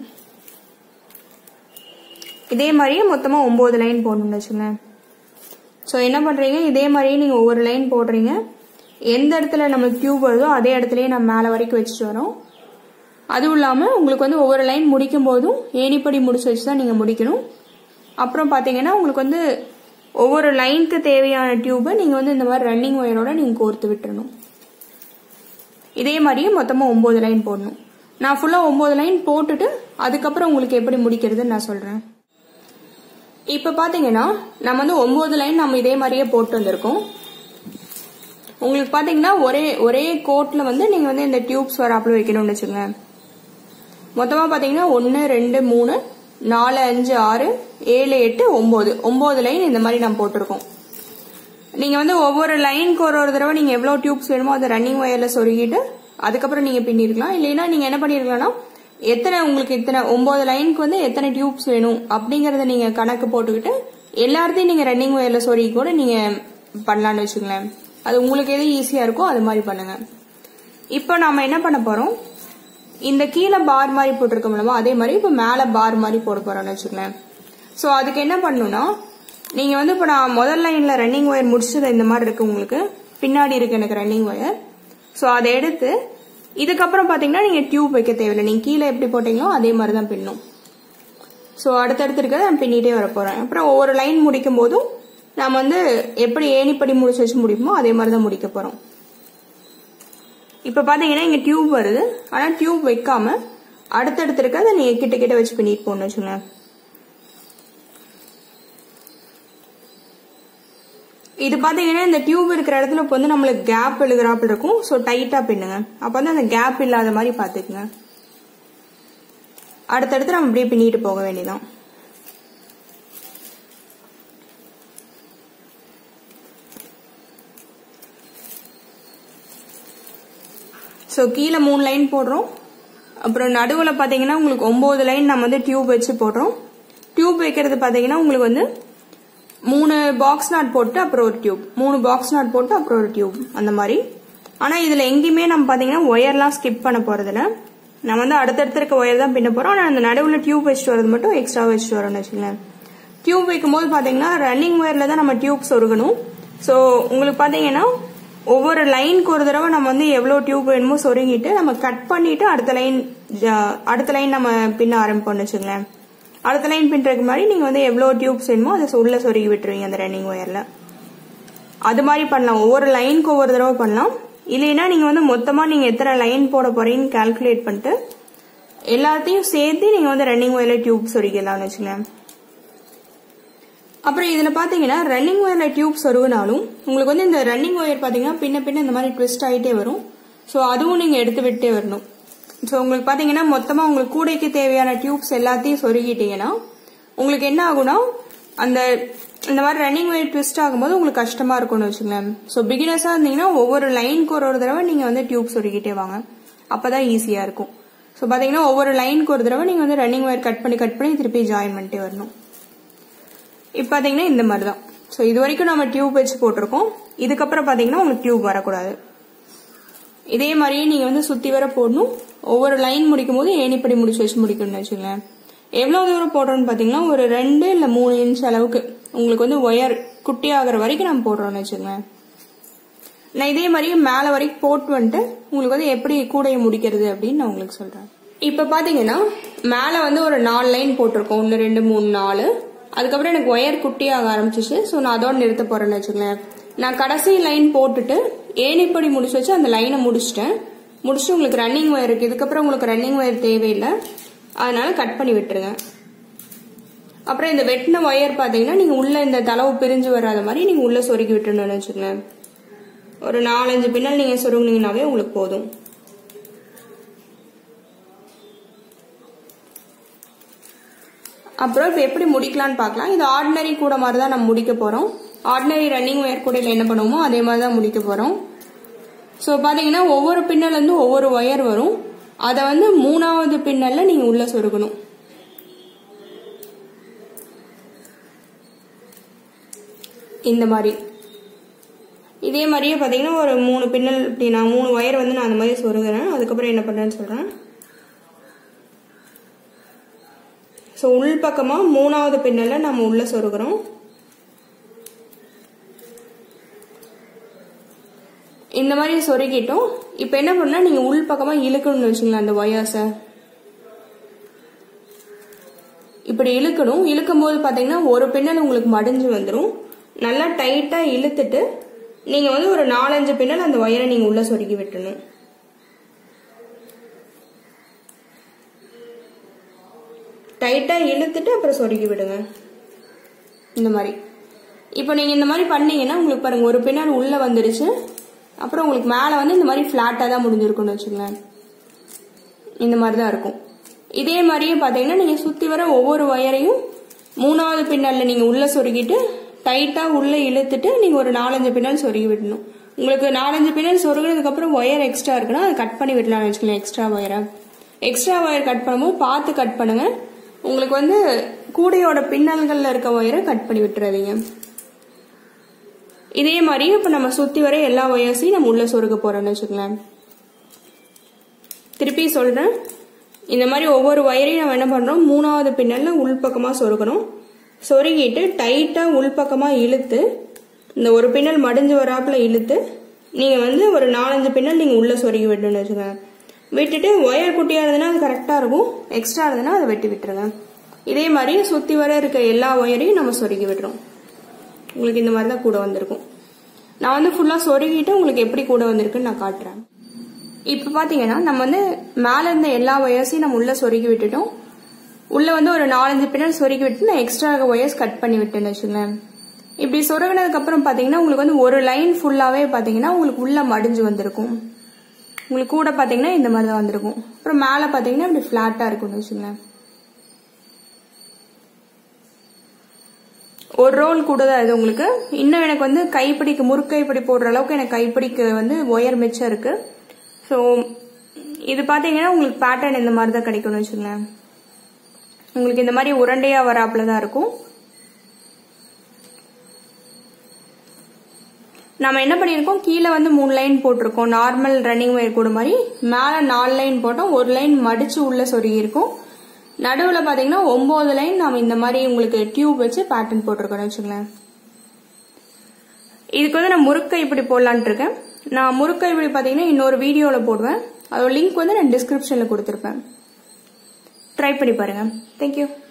இதே மாதிரியே மொத்தமாக ஒம்பது லைன் போடணும்னு வச்சுங்க ஸோ என்ன பண்ணுறீங்க இதே மாதிரியே நீங்கள் ஒவ்வொரு லைன் போடுறீங்க எந்த இடத்துல நம்மளுக்கு டியூப் வருதோ அதே இடத்துலயே நம்ம மேலே வரைக்கும் வச்சுட்டு வரோம் அதுவும் இல்லாமல் உங்களுக்கு வந்து ஒவ்வொரு லைன் முடிக்கும் போதும் ஏணிப்படி முடிச்சு வச்சு தான் நீங்கள் முடிக்கணும் அப்புறம் பார்த்தீங்கன்னா உங்களுக்கு வந்து ஒவ்வொரு லைனுக்கு தேவையான டியூபை நீங்கள் வந்து இந்த மாதிரி ரன்னிங் ஒயரோட நீங்கள் கோர்த்து விட்டுறணும் இதே மாதிரியே மொத்தமாக ஒம்பது லைன் போடணும் நான் ஃபுல்லாக ஒம்பது லைன் போட்டுட்டு அதுக்கப்புறம் உங்களுக்கு எப்படி முடிக்கிறதுன்னு நான் சொல்கிறேன் இப்போ பார்த்தீங்கன்னா நம்ம வந்து ஒம்பது லைன் நம்ம இதே மாதிரியே போட்டு வந்திருக்கோம் உங்களுக்கு பார்த்தீங்கன்னா ஒரே ஒரே கோட்டில் வந்து நீங்கள் வந்து இந்த டியூப்ஸ் வராப்புல வைக்கணும்னு வச்சுக்கோங்க மொத்தமாக பார்த்தீங்கன்னா ஒன்று ரெண்டு மூணு நாலு அஞ்சு ஆறு ஏழு எட்டு ஒம்பது ஒம்பது லைன் இந்த மாதிரி நம்ம போட்டிருக்கோம் நீங்கள் வந்து ஒவ்வொரு லைனுக்கு ஒரு ஒரு தடவை நீங்கள் எவ்வளோ டியூப்ஸ் வேணுமோ அதை ரன்னிங் ஒயரில் சொருகிட்டு அதுக்கப்புறம் நீங்கள் பின்னிருக்கலாம் இல்லைன்னா நீங்கள் என்ன பண்ணிருக்கலாம்னா எத்தனை உங்களுக்கு இத்தனை ஒம்பது லைனுக்கு வந்து எத்தனை டியூப்ஸ் வேணும் அப்படிங்கறத நீங்கள் கணக்கு போட்டுக்கிட்டு எல்லாத்தையும் நீங்கள் ரன்னிங் ஒயரில் சொருகி கூட நீங்கள் பண்ணலான்னு வச்சுங்களேன் அது உங்களுக்கு எது ஈஸியாக இருக்கோ அது மாதிரி பண்ணுங்க இப்போ நாம என்ன பண்ண போறோம் இந்த கீழே பார் மாதிரி போட்டிருக்கோம்லவா அதே மாதிரி இப்போ மேலே பார் மாதிரி போட போறோம்னு வச்சுக்கலேன் ஸோ அதுக்கு என்ன பண்ணணும்னா நீங்கள் வந்து இப்போ நான் முதல் லைனில் ரன்னிங் ஒயர் முடிச்சது இந்த மாதிரி இருக்கு உங்களுக்கு பின்னாடி இருக்கு எனக்கு ரன்னிங் ஒயர் ஸோ அதை எடுத்து இதுக்கப்புறம் பார்த்தீங்கன்னா நீங்கள் டியூப் வைக்க தேவையில்லை நீங்கள் கீழே எப்படி போட்டீங்களோ அதே மாதிரி தான் பின்னும் ஸோ அடுத்தடுத்து இருக்கிறத நான் பின்னிட்டே வர போகிறேன் அப்புறம் ஒவ்வொரு லைன் முடிக்கும் போதும் நாம் வந்து எப்படி ஏணிப்படி முடிச்சு வச்சு முடிப்போமோ அதே மாதிரி தான் முடிக்க போகிறோம் இப்போ பார்த்தீங்கன்னா இங்கே டியூப் வருது ஆனால் டியூப் வைக்காம அடுத்தடுத்து இருக்கிறத நீங்கள் கிட்ட கிட்ட வச்சு பின்னிட்டு போகணும் வச்சுங்க இது பார்த்தீங்கன்னா இந்த டியூப் இருக்கிற இடத்துல இப்போ வந்து நம்மளுக்கு கேப் எழுகிறாப்பில் இருக்கும் ஸோ டைட்டாக பின்னுங்க அப்போ வந்து அந்த கேப் இல்லாத மாதிரி பார்த்துக்குங்க அடுத்தடுத்து நம்ம இப்படியே பின்னிட்டு போக வேண்டியதான் ஸோ கீழே மூணு லைன் போடுறோம் அப்புறம் நடுவில் பார்த்தீங்கன்னா உங்களுக்கு ஒம்பது லைன் நம்ம வந்து டியூப் வச்சு போடுறோம் டியூப் வைக்கிறது பார்த்தீங்கன்னா உங்களுக்கு வந்து மூணு பாக்ஸ் நாட் போட்டு அப்புறம் ஒரு டியூப் மூணு பாக்ஸ் நாட் போட்டு அப்புறம் ஒரு டியூப் அந்த மாதிரி ஆனால் இதில் எங்கேயுமே நம்ம பார்த்தீங்கன்னா ஒயர்லாம் ஸ்கிப் பண்ண போகிறதில்ல நம்ம வந்து அடுத்தடுத்து இருக்க ஒயர் தான் பின்ன போகிறோம் ஆனால் அந்த நடுவில் டியூப் வச்சுட்டு வரது மட்டும் எக்ஸ்ட்ரா வச்சுட்டு வரோம்னு வச்சுங்களேன் டியூப் வைக்கும்போது பார்த்தீங்கன்னா ரன்னிங் ஒயரில் தான் நம்ம டியூப் சொருகணும் ஸோ உங்களுக்கு பார்த்தீங்கன்னா ஒவ்வொரு லைனுக்கு ஒரு தடவை நம்ம வந்து எவ்வளோ டியூப் வேணுமோ சொருங்கிட்டு நம்ம கட் பண்ணிட்டு அடுத்த லைன் அடுத்த லைன் நம்ம பின்ன ஆரம்பிப்போம்னு வச்சுங்களேன் அடுத்த லைன் பின்னுறதுக்கு மாதிரி நீங்கள் வந்து எவ்வளோ டியூப்ஸ் வேணுமோ அதை உள்ள சொருகி விட்டுருவீங்க அந்த ரன்னிங் ஒயரில் அது மாதிரி பண்ணலாம் ஒவ்வொரு லைனுக்கு ஒவ்வொரு தடவை பண்ணலாம் இல்லைன்னா நீங்கள் வந்து மொத்தமாக நீங்கள் எத்தனை லைன் போட போறீங்கன்னு கால்குலேட் பண்ணிட்டு எல்லாத்தையும் சேர்த்து நீங்கள் வந்து ரன்னிங் ஒயரில் டியூப் சொருகிடலாம்னு வச்சுங்களேன் அப்புறம் இதில் பார்த்தீங்கன்னா ரன்னிங் ஒயரில் டியூப் சொருகினாலும் உங்களுக்கு வந்து இந்த ரன்னிங் ஒயர் பார்த்தீங்கன்னா பின்ன பின்ன இந்த மாதிரி ட்விஸ்ட் ஆகிட்டே வரும் ஸோ அதுவும் நீங்கள் எடுத்து விட்டே வரணும் ஸோ உங்களுக்கு பார்த்தீங்கன்னா மொத்தமாக உங்களுக்கு கூடைக்கு தேவையான டியூப்ஸ் எல்லாத்தையும் சொருகிட்டீங்கன்னா உங்களுக்கு என்ன ஆகும்னா அந்த இந்த மாதிரி ரன்னிங் ஒயர் ட்விஸ்ட் ஆகும்போது உங்களுக்கு கஷ்டமாக இருக்கும்னு வச்சுங்களேன் ஸோ பிகினர்ஸாக இருந்தீங்கன்னா ஒவ்வொரு லைனுக்கு ஒரு ஒரு தடவை நீங்கள் வந்து டியூப் சொருகிட்டே வாங்க அப்போ தான் ஈஸியாக இருக்கும் ஸோ பார்த்தீங்கன்னா ஒவ்வொரு லைனுக்கு ஒரு தடவை நீங்கள் வந்து ரன்னிங் ஒயர் கட் பண்ணி கட் பண்ணி திருப்பி ஜாயின் பண்ணிட்டே வரணும் இப்போ பார்த்தீங்கன்னா இந்த மாதிரி தான் ஸோ இது வரைக்கும் நம்ம டியூப் வச்சு போட்டிருக்கோம் இதுக்கப்புறம் பார்த்தீங்கன்னா உங்களுக்கு டியூப் வரக்கூடாது இதே மாதிரியே நீங்கள் வந்து சுற்றி வர போடணும் ஒவ்வொரு லைன் முடிக்கும் போது ஏணிப்படி முடிச்சு வச்சு முடிக்கணும்னு வச்சுங்களேன் எவ்வளோ தூரம் போடுறோன்னு பார்த்தீங்கன்னா ஒரு ரெண்டு இல்லை மூணு இன்ச் அளவுக்கு உங்களுக்கு வந்து ஒயர் குட்டி ஆகிற வரைக்கும் நம்ம போடுறோம்னு வச்சுங்களேன் நான் இதே மாதிரியே மேலே வரைக்கும் போட்டு வந்துட்டு உங்களுக்கு வந்து எப்படி கூடையை முடிக்கிறது அப்படின்னு நான் உங்களுக்கு சொல்கிறேன் இப்போ பார்த்தீங்கன்னா மேலே வந்து ஒரு நாலு லைன் போட்டிருக்கோம் ஒன்று ரெண்டு மூணு நாலு அதுக்கப்புறம் எனக்கு ஒயர் குட்டியாக ஆரம்பிச்சிச்சு ஸோ நான் அதோட நிறுத்த போறேன்னு வச்சுக்கலேன் நான் கடைசி லைன் போட்டுட்டு ஏணிப்படி முடிச்சு வச்சு அந்த லைனை முடிச்சிட்டேன் முடிச்சுட்டு உங்களுக்கு ரன்னிங் ஒயர் இருக்கு இதுக்கப்புறம் உங்களுக்கு ரன்னிங் ஒயர் தேவையில்லை அதனால கட் பண்ணி விட்டுருங்க அப்புறம் இந்த வெட்டின ஒயர் பார்த்தீங்கன்னா நீங்கள் உள்ள இந்த தளவு பிரிஞ்சு வராத மாதிரி நீங்கள் உள்ள சொருகி விட்டுருணும்னு வச்சுக்கோங்க ஒரு நாலஞ்சு பின்னல் நீங்கள் சொருகுனீங்கனாவே உங்களுக்கு போதும் அப்புறம் இப்போ எப்படி முடிக்கலாம்னு பார்க்கலாம் இது ஆர்டினரி கூட மாதிரி தான் நம்ம முடிக்க போகிறோம் ஆர்டினரி ரன்னிங் ஒயர் கூடையில் என்ன பண்ணுவோமோ அதே மாதிரி தான் முடிக்க போகிறோம் ஸோ பார்த்தீங்கன்னா ஒவ்வொரு பின்னல்லேருந்து ஒவ்வொரு ஒயர் வரும் அதை வந்து மூணாவது பின்னலில் நீங்கள் உள்ளே சொருகணும் இந்த மாதிரி இதே மாதிரியே பார்த்தீங்கன்னா ஒரு மூணு பின்னல் இப்படி நான் மூணு ஒயர் வந்து நான் அந்த மாதிரி சொருகிறேன் அதுக்கப்புறம் என்ன பண்ணுறேன்னு சொல்கிறேன் ஸோ உள் பக்கமாக மூணாவது பின்னலில் நம்ம உள்ளே சொருகிறோம் இந்த மாதிரி சொருகிட்டோம் இப்போ என்ன பண்ணால் நீங்கள் உள் பக்கமாக இழுக்கணும்னு வச்சுங்களேன் அந்த ஒயர்ஸை இப்படி இழுக்கணும் இழுக்கும் போது பார்த்தீங்கன்னா ஒரு பின்னல் உங்களுக்கு மடிஞ்சு வந்துடும் நல்லா டைட்டாக இழுத்துட்டு நீங்கள் வந்து ஒரு நாலஞ்சு பின்னல் அந்த ஒயரை நீங்கள் உள்ளே சொருகி விட்டுணும் டைட்டாக இழுத்துட்டு அப்புறம் சொருகி விடுங்க இந்த மாதிரி இப்போ நீங்கள் இந்த மாதிரி பண்ணீங்கன்னா உங்களுக்கு பாருங்கள் ஒரு பின்னல் உள்ளே வந்துடுச்சு அப்புறம் உங்களுக்கு மேலே வந்து இந்த மாதிரி ஃப்ளாட்டாக தான் முடிஞ்சிருக்கும்னு வச்சுங்களேன் இந்த மாதிரி தான் இருக்கும் இதே மாதிரியே பார்த்தீங்கன்னா நீங்கள் சுற்றி வர ஒவ்வொரு ஒயரையும் மூணாவது பின்னலில் நீங்கள் உள்ளே சொருகிட்டு டைட்டாக உள்ளே இழுத்துட்டு நீங்கள் ஒரு நாலஞ்சு பின்னல் சொருகி விடணும் உங்களுக்கு நாலஞ்சு பின்னல் சொருகினதுக்கப்புறம் ஒயர் எக்ஸ்ட்ரா இருக்குன்னா அதை கட் பண்ணி விடலாம்னு வச்சுக்கலாம் எக்ஸ்ட்ரா ஒயரை எக்ஸ்ட்ரா ஒயர் கட் பண்ணும்போது பார்த்து கட் பண்ணுங்க உங்களுக்கு வந்து கூடையோட பின்னல்களில் இருக்க ஒயரை கட் பண்ணி விட்டுறாதீங்க இதே மாதிரி இப்போ நம்ம சுற்றி வர எல்லா ஒயர்ஸையும் நம்ம உள்ளே சொருக போகிறோம்னு வச்சுக்கலாம் திருப்பி சொல்கிறேன் இந்த மாதிரி ஒவ்வொரு ஒயரையும் நம்ம என்ன பண்ணுறோம் மூணாவது பின்னலில் உள்பக்கமாக சொருகணும் சொருகிட்டு டைட்டாக உள்பக்கமாக இழுத்து இந்த ஒரு பின்னல் மடிஞ்சு வராப்புல இழுத்து நீங்கள் வந்து ஒரு நாலஞ்சு பின்னல் நீங்கள் உள்ளே சொருகி விடணும்னு வச்சுக்கோங்க விட்டுட்டு ஒயர் குட்டியாக இருந்ததுன்னா அது கரெக்டாக இருக்கும் எக்ஸ்ட்ரா இருந்ததுன்னா அதை வெட்டி விட்டுருங்க இதே மாதிரி சுற்றி வர இருக்க எல்லா ஒயரையும் நம்ம சொருகி விடுறோம் உங்களுக்கு இந்த மாதிரி தான் கூட வந்திருக்கும் நான் வந்து ஃபுல்லாக சொருகிட்டு உங்களுக்கு எப்படி கூட வந்திருக்குன்னு நான் காட்டுறேன் இப்போ பார்த்தீங்கன்னா நம்ம வந்து மேலே இருந்த எல்லா ஒயர்ஸையும் நம்ம உள்ளே சொருகி விட்டுட்டோம் உள்ளே வந்து ஒரு நாலஞ்சு பின்னல் சொருகி விட்டு நான் எக்ஸ்ட்ரா ஒயர்ஸ் கட் பண்ணி விட்டேன்னு வச்சுங்களேன் இப்படி சொருகினதுக்கு அப்புறம் பார்த்தீங்கன்னா உங்களுக்கு வந்து ஒரு லைன் ஃபுல்லாகவே பார்த்தீங்கன்னா உங்களுக்கு உள்ளே மடிஞ்சு வந்திருக்கும் உங்களுக்கு கூட பார்த்தீங்கன்னா இந்த மாதிரி தான் வந்திருக்கும் அப்புறம் மேலே பார்த்தீங்கன்னா இப்படி ஃப்ளாட்டாக இருக்கும்னு வச்சுங்களேன் ஒரு ரோல் கூட தான் இது உங்களுக்கு இன்னும் எனக்கு வந்து கைப்பிடிக்கு முறுக்கைப்பிடி போடுற அளவுக்கு எனக்கு கைப்பிடிக்கு வந்து ஒயர் மிச்சம் இருக்கு ஸோ இது பார்த்தீங்கன்னா உங்களுக்கு பேட்டர்ன் இந்த மாதிரி தான் கிடைக்கும்னு வச்சுங்களேன் உங்களுக்கு இந்த மாதிரி உருண்டையா வராப்புல தான் இருக்கும் நம்ம என்ன பண்ணியிருக்கோம் கீழே வந்து மூணு லைன் போட்டிருக்கோம் நார்மல் ரன்னிங் ஒயர் கூட மாதிரி மேலே நாலு லைன் போட்டோம் ஒரு லைன் மடிச்சு உள்ள சொருகி இருக்கும் நடுவில் பார்த்தீங்கன்னா ஒம்பது லைன் நாம் இந்த மாதிரி உங்களுக்கு டியூப் வச்சு பேட்டர்ன் போட்டிருக்கோம்னு வச்சுங்களேன் இதுக்கு வந்து நான் முறுக்கை இப்படி போடலான்ட்டு இருக்கேன் நான் முறுக்கை இப்படி பார்த்தீங்கன்னா இன்னொரு வீடியோவில் போடுவேன் அதோட லிங்க் வந்து நான் டிஸ்கிரிப்ஷனில் கொடுத்துருப்பேன் ட்ரை பண்ணி பாருங்கள் தேங்க்யூ